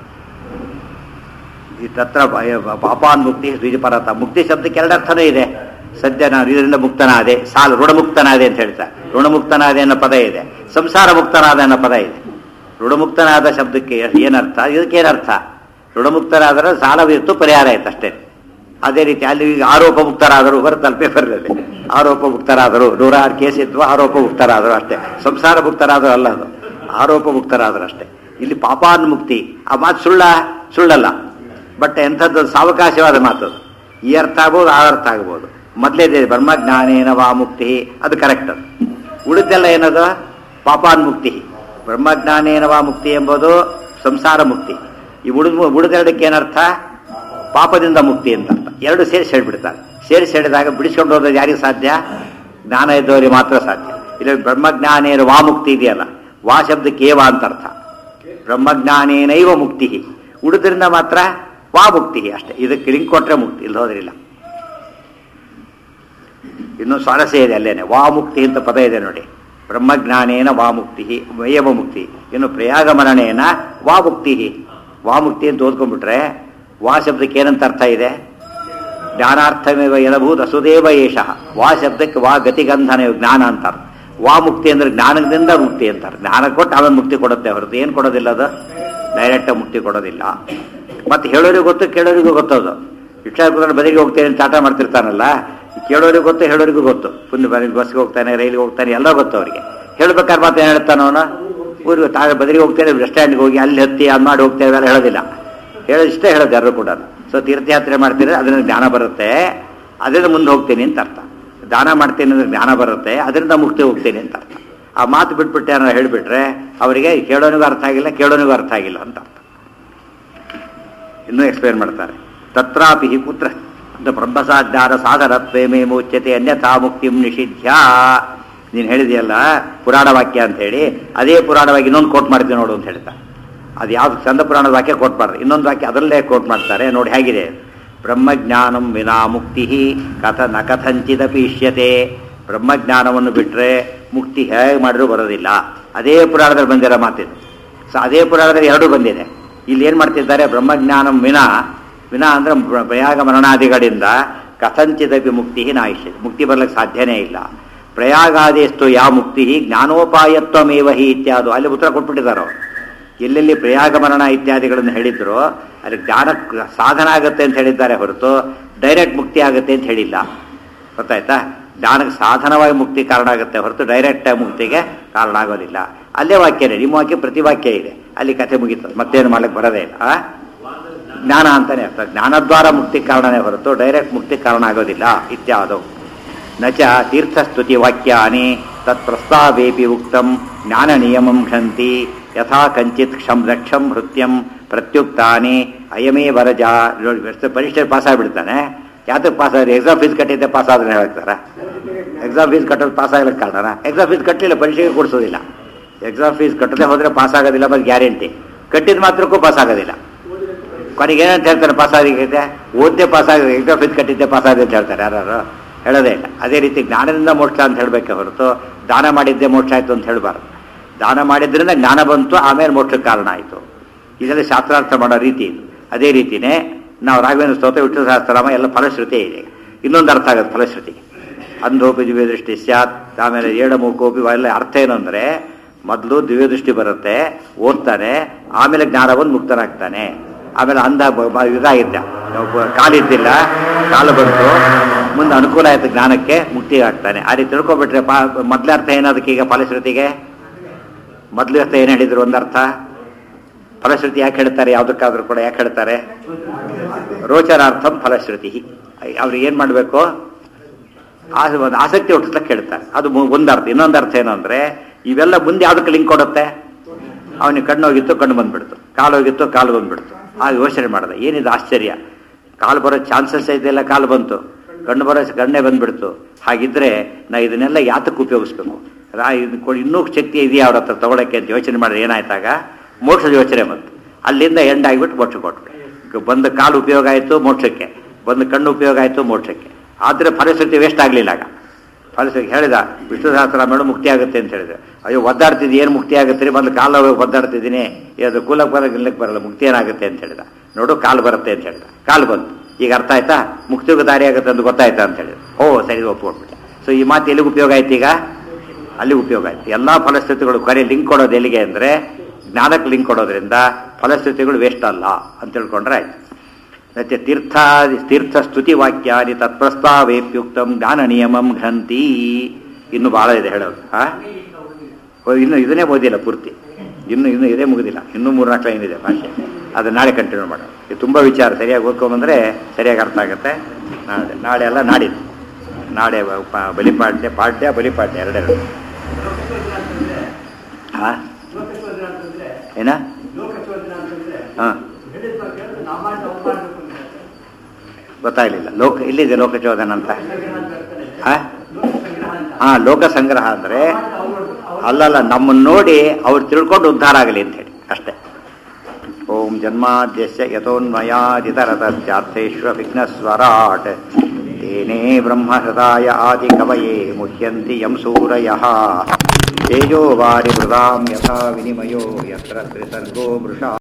ಈ ತತ್ರ ಭಯ- ಪಾಪಾನ್ ಮುಕ್ತಿ ದ್ವಿಜಪರತ ಮುಕ್ತಿ ಶಬ್ದಕ್ಕೆ ಎರಡು ಅರ್ಥನೇ ಇದೆ ಸದ್ಯ ನಾನು ಇದರಿಂದ ಮುಕ್ತನಾದೆ ಸಾಲು ಋಣಮುಕ್ತನಾದೆ ಅಂತ ಹೇಳ್ತಾರೆ ಋಣಮುಕ್ತನಾದೆ ಅನ್ನೋ ಪದ ಇದೆ ಸಂಸಾರ ಮುಕ್ತನಾದ ಅನ್ನೋ ಪದ ಇದೆ ಋಣಮುಕ್ತನಾದ ಶಬ್ದಕ್ಕೆ ಏನರ್ಥ ಇದಕ್ಕೆ ಏನರ್ಥ ಋಣಮುಕ್ತರಾದರೆ ಸಾಲವಿತ್ತು ಪರಿಹಾರ ಆಯ್ತು ಅಷ್ಟೇ ಅದೇ ರೀತಿ ಅಲ್ಲಿ ಈಗ ಆರೋಪ ಮುಕ್ತರಾದರು ಬರುತ್ತಲ್ಲ ಪೇಪರ್ನಲ್ಲಿ ಆರೋಪ ಮುಕ್ತರಾದರು ನೂರಾರು ಕೇಸ್ ಇತ್ತು ಆರೋಪ ಮುಕ್ತರಾದರು ಅಷ್ಟೇ ಸಂಸಾರ ಮುಕ್ತರಾದರು ಅಲ್ಲ ಅದು ಆರೋಪ ಮುಕ್ತರಾದರು ಅಷ್ಟೇ ಇಲ್ಲಿ ಪಾಪಾನ್ ಮುಕ್ತಿ ಆ ಮಾತು ಸುಳ್ಳ ಸುಳ್ಳಲ್ಲ ಬಟ್ ಎಂಥದ್ದು ಸಾವಕಾಶವಾದ ಮಾತು ಅದು. ಈ ಅರ್ಥ ಆಗ್ಬೋದು ಆ ಅರ್ಥ ಆಗ್ಬೋದು ಮೊದಲೇ ಬ್ರಹ್ಮಜ್ಞಾನೇನ ವಾ ಮುಕ್ತಿ ಅದು ಕರೆಕ್ಟ್ ಅದು ಉಳಿದೆಲ್ಲ ಏನದು ಪಾಪಾನ್ ಮುಕ್ತಿ ಬ್ರಹ್ಮಜ್ಞಾನೇನ ವಾ ಮುಕ್ತಿ ಎಂಬುದು ಸಂಸಾರ ಮುಕ್ತಿ ಈ ಉಳಿದ ಉಳಿದೆರಡಕ್ಕೆ ಏನರ್ಥ ಪಾಪದಿಂದ ಮುಕ್ತಿ ಅಂತ ಅರ್ಥ ಎರಡು ಸೇರಿಸಿ ಹೇಳ್ಬಿಡ್ತಾರೆ ಸೇರಿಸಿ ಹೇಳಿದಾಗ ಬಿಡಿಸ್ಕೊಂಡು ಹೋದ್ರೆ ಯಾರಿಗೆ ಸಾಧ್ಯ ಜ್ಞಾನ ಇದ್ದವರಿಗೆ ಮಾತ್ರ ಸಾಧ್ಯ ಇಲ್ಲಿ ಬ್ರಹ್ಮಜ್ಞಾನೇನ ವಾ ಮುಕ್ತಿ ಇದೆಯಲ್ಲ ವಾ ಶಬ್ದಕ್ಕೆ ವಾ ಅಂತ ಅರ್ಥ ಬ್ರಹ್ಮಜ್ಞಾನೇನೈವ ಮುಕ್ತಿ ಉಳಿದ್ರಿಂದ ಮಾತ್ರ ವಾ ಮುಕ್ತಿ ಅಷ್ಟೇ ಇದಕ್ಕೆ ಲಿಂಕ್ ಕೊಟ್ರೆ ಮುಕ್ತಿ ಇಲ್ಲಿ ಹೋದ್ರಿಲ್ಲ ಇನ್ನು ಸ್ವಾರಸ್ಯ ಇದೆ ಅಲ್ಲೇನೆ ವಾ ಮುಕ್ತಿ ಅಂತ ಪದ ಇದೆ ನೋಡಿ ಬ್ರಹ್ಮಜ್ಞಾನೇನ ವಾ ಮುಕ್ತಿ ವಯವ ಮುಕ್ತಿ ಇನ್ನು ಪ್ರಯಾಗ ಮರಣೇನ ವಾ ಮುಕ್ತಿ ವಾ ಮುಕ್ತಿ ಅಂತ ಓದ್ಕೊಂಡ್ಬಿಟ್ರೆ ವಾ ಶಬ್ದಕ್ಕೆ ಏನಂತ ಅರ್ಥ ಇದೆ ಜ್ಞಾನಾರ್ಥಮೇವ ಎಲಭೂತ ಸುದೇವ ಏಷ ವಾ ಶಬ್ದಕ್ಕೆ ವಾ ಗತಿಗಂಧನ ಜ್ಞಾನ ಅಂತಾರೆ ವಾ ಮುಕ್ತಿ ಅಂದ್ರೆ ಜ್ಞಾನದಿಂದ ಮುಕ್ತಿ ಅಂತಾರೆ ಜ್ಞಾನ ಕೊಟ್ಟು ಆಮೇಲೆ ಮುಕ್ತಿ ಕೊಡುತ್ತೆ ಹೊರತು ಏನು ಕೊಡೋದಿಲ್ಲ ಅದು ಡೈರೆಕ್ಟ್ ಮುಕ್ತಿ ಕೊಡೋದಿಲ್ಲ ಮತ್ತೆ ಹೇಳೋರಿಗೂ ಗೊತ್ತು ಕೇಳೋರಿಗೂ ಗೊತ್ತದು ಶಿಕ್ಷಾ ಬದಿಗೆ ಹೋಗ್ತೇನೆ ಅಂತ ಟಾಟಾ ಮಾಡ್ತಿರ್ತಾನಲ್ಲ ಕೇಳೋರಿಗೂ ಗೊತ್ತು ಹೇಳೋರಿಗೂ ಗೊತ್ತು ಪುಣ್ಯ ಬರೀ ಬಸ್ಗೆ ಹೋಗ್ತಾನೆ ರೈಲಿಗೆ ಹೋಗ್ತಾನೆ ಎಲ್ಲ ಗೊತ್ತು ಅವರಿಗೆ ಹೇಳ್ಬೇಕಾದ್ರೆ ಮಾತ್ರ ಏನು ಹೇಳ್ತಾನ ಅವನು ಊರಿಗೆ ತಾ ಬದಿಗೆ ಹೋಗ್ತೇನೆ ಬಸ್ ಸ್ಟ್ಯಾಂಡ್ಗೆ ಹೋಗಿ ಅಲ್ಲಿ ಹತ್ತಿ ಅದು ಮಾಡಿ ಹೋಗ್ತೇವೆ ಅವೆಲ್ಲ ಹೇಳೋದಿಲ್ಲ ಹೇಳೋದು ಇಷ್ಟೇ ಹೇಳೋದು ಯಾರು ಕೂಡ ಸೊ ತೀರ್ಥಯಾತ್ರೆ ಮಾಡ್ತೀರಿ ಅದರಿಂದ ಜ್ಞಾನ ಬರುತ್ತೆ ಅದರಿಂದ ಮುಂದೆ ಹೋಗ್ತೀನಿ ಅಂತ ಅರ್ಥ ದಾನ ಮಾಡ್ತೀನಿ ಅಂದ್ರೆ ಜ್ಞಾನ ಬರುತ್ತೆ ಅದರಿಂದ ಮುಕ್ತಿ ಹೋಗ್ತೀನಿ ಅಂತ ಅರ್ಥ ಆ ಮಾತು ಬಿಟ್ಬಿಟ್ಟು ಏನಾರು ಹೇಳಿಬಿಟ್ರೆ ಅವರಿಗೆ ಕೇಳೋನಿಗೂ ಅರ್ಥ ಆಗಿಲ್ಲ ಕೇಳೋನಿಗೂ ಅರ್ಥ ಆಗಿಲ್ಲ ಅಂತ ಅರ್ಥ ಇನ್ನೂ ಎಕ್ಸ್ಪ್ಲೇನ್ ಮಾಡ್ತಾರೆ ತತ್ರಾಪಿ ಪುತ್ರ ಅಂತ ಬ್ರಹ್ಮಸಾಧ್ಯಾರ ಸಾಧನತ್ವೇ ಮೇ ಮುಚ್ಯತೆ ಅನ್ಯಥಾ ಮುಕ್ತಿಂ ನಿಷಿಧ್ಯ ನೀನು ಹೇಳಿದೆಯಲ್ಲ ಪುರಾಣ ವಾಕ್ಯ ಅಂತ ಹೇಳಿ ಅದೇ ಪುರಾಣವಾಗಿ ಇನ್ನೊಂದು ಕೋಟ್ ಮಾಡ್ತೀವಿ ನೋಡು ಅಂತ ಹೇಳ್ತಾರೆ ಅದು ಯಾವ್ದು ಚಂದ ಪುರಾಣದ ವಾಕ್ಯ ಕೋಟ್ ಮಾಡ್ತಾರೆ ಇನ್ನೊಂದು ವಾಕ್ಯ ಅದರಲ್ಲೇ ಕೋಟ್ ಮಾಡ್ತಾರೆ ನೋಡಿ ಹೇಗಿದೆ ಬ್ರಹ್ಮಜ್ಞಾನಂ ವಿನಾ ಮುಕ್ತಿ ಕಥ ನ ಕಥಂಚಿದಪಿ ಇಷ್ಯತೆ ಬ್ರಹ್ಮಜ್ಞಾನವನ್ನು ಬಿಟ್ಟರೆ ಮುಕ್ತಿ ಹೇಗೆ ಮಾಡಿದ್ರು ಬರೋದಿಲ್ಲ ಅದೇ ಪುರಾಣದಲ್ಲಿ ಬಂದಿರೋ ಮಾತಿದು ಸೊ ಅದೇ ಪುರಾಣದಲ್ಲಿ ಎರಡೂ ಬಂದಿದೆ ಇಲ್ಲಿ ಏನು ಮಾಡ್ತಿದ್ದಾರೆ ಬ್ರಹ್ಮಜ್ಞಾನಂ ವಿನಾ ವಿನಾ ಅಂದ್ರೆ ಪ್ರ- ಪ್ರಯಾಗ ಮರಣಾದಿಗಳಿಂದ ಕಥಂಚಿದಪಿ ಮುಕ್ತಿ ನಾಯಿಷ್ಯ ಮುಕ್ತಿ ಬರ್ಲಿಕ್ಕೆ ಸಾಧ್ಯನೇ ಇಲ್ಲ ಪ್ರಯಾಗಾದಿಸ್ತು ಯಾ ಮುಕ್ತಿ ಜ್ಞಾನೋಪಾಯತ್ವಮೇವ ಹಿ ಇತ್ಯಾದು ಅಲ್ಲಿ ಉತ್ತರ ಕೊಟ್ಬಿಟ್ಟಿದ್ದಾರೆ ಅವರು ಎಲ್ಲೆಲ್ಲಿ ಪ್ರಯಾಗ ಮರಣ ಇತ್ಯಾದಿಗಳನ್ನು ಹೇಳಿದ್ರು ಅಲ್ಲಿ ಜ್ಞಾನ ಸಾಧನ ಆಗುತ್ತೆ ಅಂತ ಹೇಳಿದ್ದಾರೆ ಹೊರತು ಡೈರೆಕ್ಟ್ ಮುಕ್ತಿ ಆಗುತ್ತೆ ಅಂತ ಹೇಳಿಲ್ಲ ಗೊತ್ತಾಯ್ತಾ ಜ್ಞಾನಕ್ಕೆ ಸಾಧನವಾಗಿ ಮುಕ್ತಿ ಕಾರಣ ಆಗುತ್ತೆ ಹೊರತು ಡೈರೆಕ್ಟ್ ಮುಕ್ತಿಗೆ ಕಾರಣ ಆಗೋದಿಲ್ಲ ಅಲ್ಲೇ ವಾಕ್ಯನೇ ನಿಮ್ಮ ವಾಕ್ಯ ಪ್ರತಿ ವಾಕ್ಯ ಇದೆ ಅಲ್ಲಿ ಕಥೆ ಮುಗೀತದೆ ಮತ್ತೇನು ಮಾಡಕ್ಕೆ ಬರೋದೇ ಇಲ್ಲ ಆ? ಜ್ಞಾನ ಅಂತಾನೆ ಅರ್ಥ ಜ್ಞಾನದ್ವಾರ ಮುಕ್ತಿ ಕಾರಣನೇ ಹೊರತು ಡೈರೆಕ್ಟ್ ಮುಕ್ತಿ ಕಾರಣ ಆಗೋದಿಲ್ಲ ಇತ್ಯಾದು ನಚ ತೀರ್ಥಸ್ತುತಿ ವಾಕ್ಯಾನಿ ತತ್ ಪ್ರಸ್ತಾವೇಪಿ ಉಕ್ತಂ ಜ್ಞಾನ ನಿಯಮಂ ಘಂತಿ ಯಥಾ ಕಂಚಿತ್ ಕ್ಷಂ ಲಕ್ಷಂ ಹೃತ್ಯಂ ಪ್ರತ್ಯುಕ್ತಾನಿ ಅಯಮೇ ವರಜ ಪರೀಕ್ಷೆ ಪಾಸ್ ಆಗಿಬಿಡ್ತಾನೆ ಯಾತಕ್ಕೆ ಪಾಸ್ ಆದ್ರೆ ಎಕ್ಸಾಮ್ ಫೀಸ್ ಕಟ್ಟಿದ್ದೆ ಪಾಸ್ ಆದ್ರೆ ಹೇಳ್ತಾರ ಎಕ್ಸಾಮ್ ಫೀಸ್ ಕಟ್ಟೋದು ಪಾಸ್ ಆಗ್ಲಿಕ್ಕೆ ಕಾರಣ ಎಕ್ಸಾಮ್ ಫೀಸ್ ಕಟ್ಟಲಿಲ್ಲ ಪರೀಕ್ಷೆಗೆ ಕೊಡಿಸೋದಿಲ್ಲ ಎಕ್ಸಾಮ್ ಫೀಸ್ ಕಟ್ಟದೆ ಹೋದ್ರೆ ಪಾಸ್ ಆಗೋದಿಲ್ಲ ಮತ್ತು ಗ್ಯಾರಂಟಿ ಕಟ್ಟಿದ ಮಾತ್ರಕ್ಕೂ ಪಾಸ್ ಆಗೋದಿಲ್ಲ ಕೊನೆಗೆ ಏನಂತ ಹೇಳ್ತಾರೆ ಪಾಸ್ ಆಗಿದೆ ಓದ್ದೆ ಪಾಸ್ ಆಗಿದೆ ಎಕ್ಸಾಮ್ ಫೀಸ್ ಕಟ್ಟಿದ್ದೆ ಪಾಸ್ ಆಗಿದೆ ಅಂತ ಹೇಳ್ತಾರೆ ಯಾರು ಹೇಳೋದೇ ಇಲ್ಲ ಅದೇ ರೀತಿ ಜ್ಞಾನದಿಂದ ಮೋಕ್ಷ ಅಂತ ಹೇಳಬೇಕೆ ಹೊರತು ದಾನ ಮಾಡಿದ್ದೆ ಮೋಕ್ಷ ಆಯಿತು ಅಂತ ಹೇಳಬಾರ್ದು ದಾನ ಮಾಡಿದ್ರಿಂದ ಜ್ಞಾನ ಬಂತು ಆಮೇಲೆ ಮೋಕ್ಷಕ್ಕೆ ಕಾರಣ ಆಯಿತು ಇದೆಲ್ಲ ಶಾಸ್ತ್ರಾರ್ಥ ಮಾಡೋ ರೀತಿ ಇದು ಅದೇ ರೀತಿನೇ ನಾವು ರಾಘವೇಂದ್ರ ಸ್ತೋತ್ರ ವಿಷ್ಣು ಸಹಸ್ರನಾಮ ಎಲ್ಲ ಫಲಶ್ರುತಿ ಇದೆ ಇನ್ನೊಂದು ಅರ್ಥ ಆಗುತ್ತೆ ಫಲಶ್ರುತಿಗೆ ಅಂಧೋಪಿ ದಿವ್ಯ ದೃಷ್ಟಿ ಸ್ಯಾತ್ ಆಮೇಲೆ ಏಳು ಮೂಕೋಪಿ ಎಲ್ಲ ಅರ್ಥ ಏನು ಅಂದರೆ ಮೊದಲು ದಿವ್ಯ ದೃಷ್ಟಿ ಬರುತ್ತೆ ಓದ್ತಾನೆ ಆಮೇಲೆ ಜ್ಞಾನ ಬಂದು ಮುಕ್ತನಾಗ್ತಾನೆ ಆಮೇಲೆ ಅಂಧ ಬ- ಬ- ಇದಾಗಿದ್ದ ಒಬ್ಬ ಕಾಲಿದ್ದಿಲ್ಲ ಕಾಲು ಬಂತು ಮುಂದೆ ಅನುಕೂಲ ಆಯ್ತು ಜ್ಞಾನಕ್ಕೆ ಮುಕ್ತಿ ಆಗ್ತಾನೆ ಆ ರೀತಿ ತಿಳ್ಕೊಬಿಟ್ರೆ ಪಾ ಮೊದಲ ಅರ್ಥ ಏನದಕ್ಕೆ ಈಗ ಫಲಶ್ರುತಿಗೆ ಮೊದಲು ಅರ್ಥ ಏನು ಹೇಳಿದ್ರು ಒಂದು ಅರ್ಥ ಫಲಶ್ರುತಿ ಯಾಕೆ ಹೇಳ್ತಾರೆ ಯಾವುದಕ್ಕಾದ್ರೂ ಕೂಡ ಯಾಕೆ ಹೇಳ್ತಾರೆ ರೋಚನಾರ್ಥಂ ಫಲಶ್ರುತಿ ಅವ್ರು ಏನು ಮಾಡಬೇಕು ಒಂದು ಆಸಕ್ತಿ ಹುಟ್ಟಿಸ್ಲಕ್ಕೆ ಹೇಳ್ತಾರೆ ಅದು ಮು- ಒಂದು ಅರ್ಥ ಇನ್ನೊಂದು ಅರ್ಥ ಏನು ಅಂದರೆ ಇವೆಲ್ಲ ಮುಂದೆ ಯಾವುದಕ್ಕೆ ಲಿಂಕ್ ಕೊಡುತ್ತೆ ಅವನಿಗೆ ಕಣ್ಣು ಹೋಗಿತ್ತು ಕಣ್ಣು ಬಂದ್ಬಿಡ್ತು ಕಾಲು ಹೋಗಿತ್ತು ಕಾಲು ಬಂದ್ಬಿಡ್ತು ಆಗ ಯೋಚನೆ ಮಾಡಿದೆ ಏನಿದು ಆಶ್ಚರ್ಯ ಕಾಲು ಬರೋ ಚಾನ್ಸಸ್ ಇದೆಲ್ಲ ಕಾಲು ಬಂತು ಕಣ್ಣು ಬರೋ ಕಣ್ಣೇ ಬಂದ್ಬಿಡ್ತು ಹಾಗಿದ್ರೆ ನಾ ಇದನ್ನೆಲ್ಲ ಯಾತಕ್ಕೆ ಉಪಯೋಗಿಸ್ಬೇಕು ರಾ ಇದು ಕೊ- ಇನ್ನೂ ಶಕ್ತಿ ಇದೆಯಾ ಅವ್ರ ಹತ್ರ ತಗೊಳಕ್ಕೆ ಅಂತ ಯೋಚನೆ ಮಾಡಿದ್ರೆ ಏನಾಯ್ತಾಗ ಮೋಕ್ಷದ ಯೋಚನೆ ಬಂತು ಅಲ್ಲಿಂದ ಎಂಡ್ ಆಗಿಬಿಟ್ಟು ಮೋಕ್ಷ ಕೊಟ್ಬಿಟ್ಟೆ ಬಂದ ಕಾಲು ಉಪಯೋಗ ಆಯಿತು ಮೋಕ್ಷಕ್ಕೆ ಬಂದು ಕಣ್ಣು ಉಪಯೋಗ ಆಯಿತು ಮೋಕ್ಷಕ್ಕೆ ಆದರೆ ಫಲಶ್ರುತಿ ವೇಸ್ಟ್ ಆಗಲಿಲ್ಲ ಆಗ ಫಲಶ್ರುತಿ ಹೇಳಿದ ವಿಷ್ಣು ಸಹಸ್ರ ಮೇಡಮ್ ಮುಕ್ತಿ ಆಗುತ್ತೆ ಅಂತ ಹೇಳಿದ್ರೆ ಅಯ್ಯೋ ಒದ್ದಾಡ್ತಿದ್ದು ಏನು ಮುಕ್ತಿ ಆಗುತ್ತೆ ರೀ ಮೊದಲು ಕಾಲು ಒದ್ದಾಡ್ತಿದ್ದೀನಿ ಅದು ಕೂಲಕ್ಕೆ ಬರಲ್ಲ ಗಿಲ್ಲಕ್ಕೆ ಬರಲ್ಲ ಮುಕ್ತಿ ಏನಾಗುತ್ತೆ ಅಂತ ಹೇಳಿದ ನೋಡು ಕಾಲು ಬರುತ್ತೆ ಅಂತ ಹೇಳಿದ ಕಾಲು ಬಂತು ಈಗ ಅರ್ಥ ಆಯ್ತಾ ಮುಕ್ತಿಗೆ ದಾರಿ ಆಗುತ್ತೆ ಅಂತ ಗೊತ್ತಾಯ್ತಾ ಅಂತ ಹೇಳಿದ ಓ ಸರಿ ಒಪ್ಪಿಕೊಟ್ಬಿಟ್ಟೆ ಸೊ ಈ ಮಾತು ಎಲ್ಲಿಗೆ ಉಪಯೋಗ ಆಯ್ತು ಈಗ ಅಲ್ಲಿ ಉಪಯೋಗ ಆಯ್ತು ಎಲ್ಲ ಫಲಶ್ರುತಿಗಳು ಕರೆ ಲಿಂಕ್ ಕೊಡೋದು ಎಲ್ಲಿಗೆ ಅಂದರೆ ಜ್ಞಾನಕ್ಕೆ ಲಿಂಕ್ ಕೊಡೋದ್ರಿಂದ ಫಲಶ್ರುತಿಗಳು ವೇಸ್ಟ್ ಅಲ್ಲ ಅಂತ ತಿಳ್ಕೊಂಡ್ರೆ ಆಯ್ತು ಮತ್ತೆ ತೀರ್ಥ ತೀರ್ಥ ಸ್ತುತಿ ವಾಕ್ಯಾದಿ ತತ್ಪ್ರಸ್ತಾವೇಪ್ಯುಕ್ತಂ ಜ್ಞಾನ ನಿಯಮಂ ಘಂತಿ ಇನ್ನು ಬಹಳ ಇದೆ ಹೇಳೋದು ಆ ಓ, ಇನ್ನು ಇದನ್ನೇ ಓದಿಲ್ಲ ಪೂರ್ತಿ ಇನ್ನು ಇನ್ನು ಇದೇ ಮುಗಿದಿಲ್ಲ ಇನ್ನೂ ಮೂರ್ನಾಲ್ಕು ಲೈನ್ ಇದೆ ಭಾಷೆ ಅದು ನಾಳೆ ಕಂಟಿನ್ಯೂ ಮಾಡೋಣ ಇದು ತುಂಬ ವಿಚಾರ ಸರಿಯಾಗಿ ಓದ್ಕೊಂಬಂದ್ರೆ ಸರಿಯಾಗಿ ಅರ್ಥ ಆಗುತ್ತೆ ನಾಳೆ ನಾಳೆ ಎಲ್ಲ ನಾಡಿದ್ದು ನಾಳೆ ಪ- ಬಲಿಪಾಡ್ಯ ಪಾಡ್ಯ ಬಲಿಪಾಡ್ಯ ಎರಡೆರಡು ಹಾ ಲೋಕಚೋದನ ಅಂತಂದ್ರೆ ಏನ ಲೋಕಚೋದನ ಅಂತಂದ್ರೆ ಹಾ ಹೇಳಿದ ಮಾತು ಕೇಳಿದ್ರೆ ನಾವು ಮಾಡಿ ನಾವು ಮಾಡ್ಬೇಕು ಅಂತ ಹೇಳ್ತಾರೆ. ಗೊತ್ತಾಗಲಿಲ್ಲ ಲೋಕ ಇಲ್ಲಿದೆ ಲೋಕಚೋದನ ಅಂತ ಸಂಗ್ರಹ ಅಂತ ಹೇಳ್ತಾರೆ. ಹಾ ಲೋಕ ಸಂಗ್ರಹ ಅಂತ ಹಾ ಲೋಕ ಸಂಗ್ರಹ ಅಂದ್ರೆ ಮಾಡಿ ಅವ್ರು ಮಾಡ್ಬೇಕು. ಅವ್ರು ಅಲ್ಲಲ್ಲ ನಮ್ಮನ್ನು ನೋಡಿ ಅವ್ರು ತಿಳ್ಕೊಂಡು ಉದ್ಧಾರ ಆಗಲಿ ಅಂತ ಹೇಳಿ ಅಷ್ಟೇ ಓಂ ಜನ್ಮಾದ್ಯಸ್ಯ ಯಥೋನ್ಮಯಾದಿತರತಶ್ಚಾರ್ಥೇಶ್ವ ವಿಘ್ನಸ್ವರಾಟ್ ತೇನೇ ಬ್ರಹ್ಮಹೃದಾಯ ಆದಿ ಕವಯೇ ಮುಹ್ಯಂತಿ ಯಂ ಸೂರಯಃ ತೇಜೋ ವಾರಿ ಮೃದಾಂ ಯಥಾ ವಿನಿಮಯೋ ಯತ್ರ ತ್ರಿಸರ್ಗೋ ಮೃಷಾ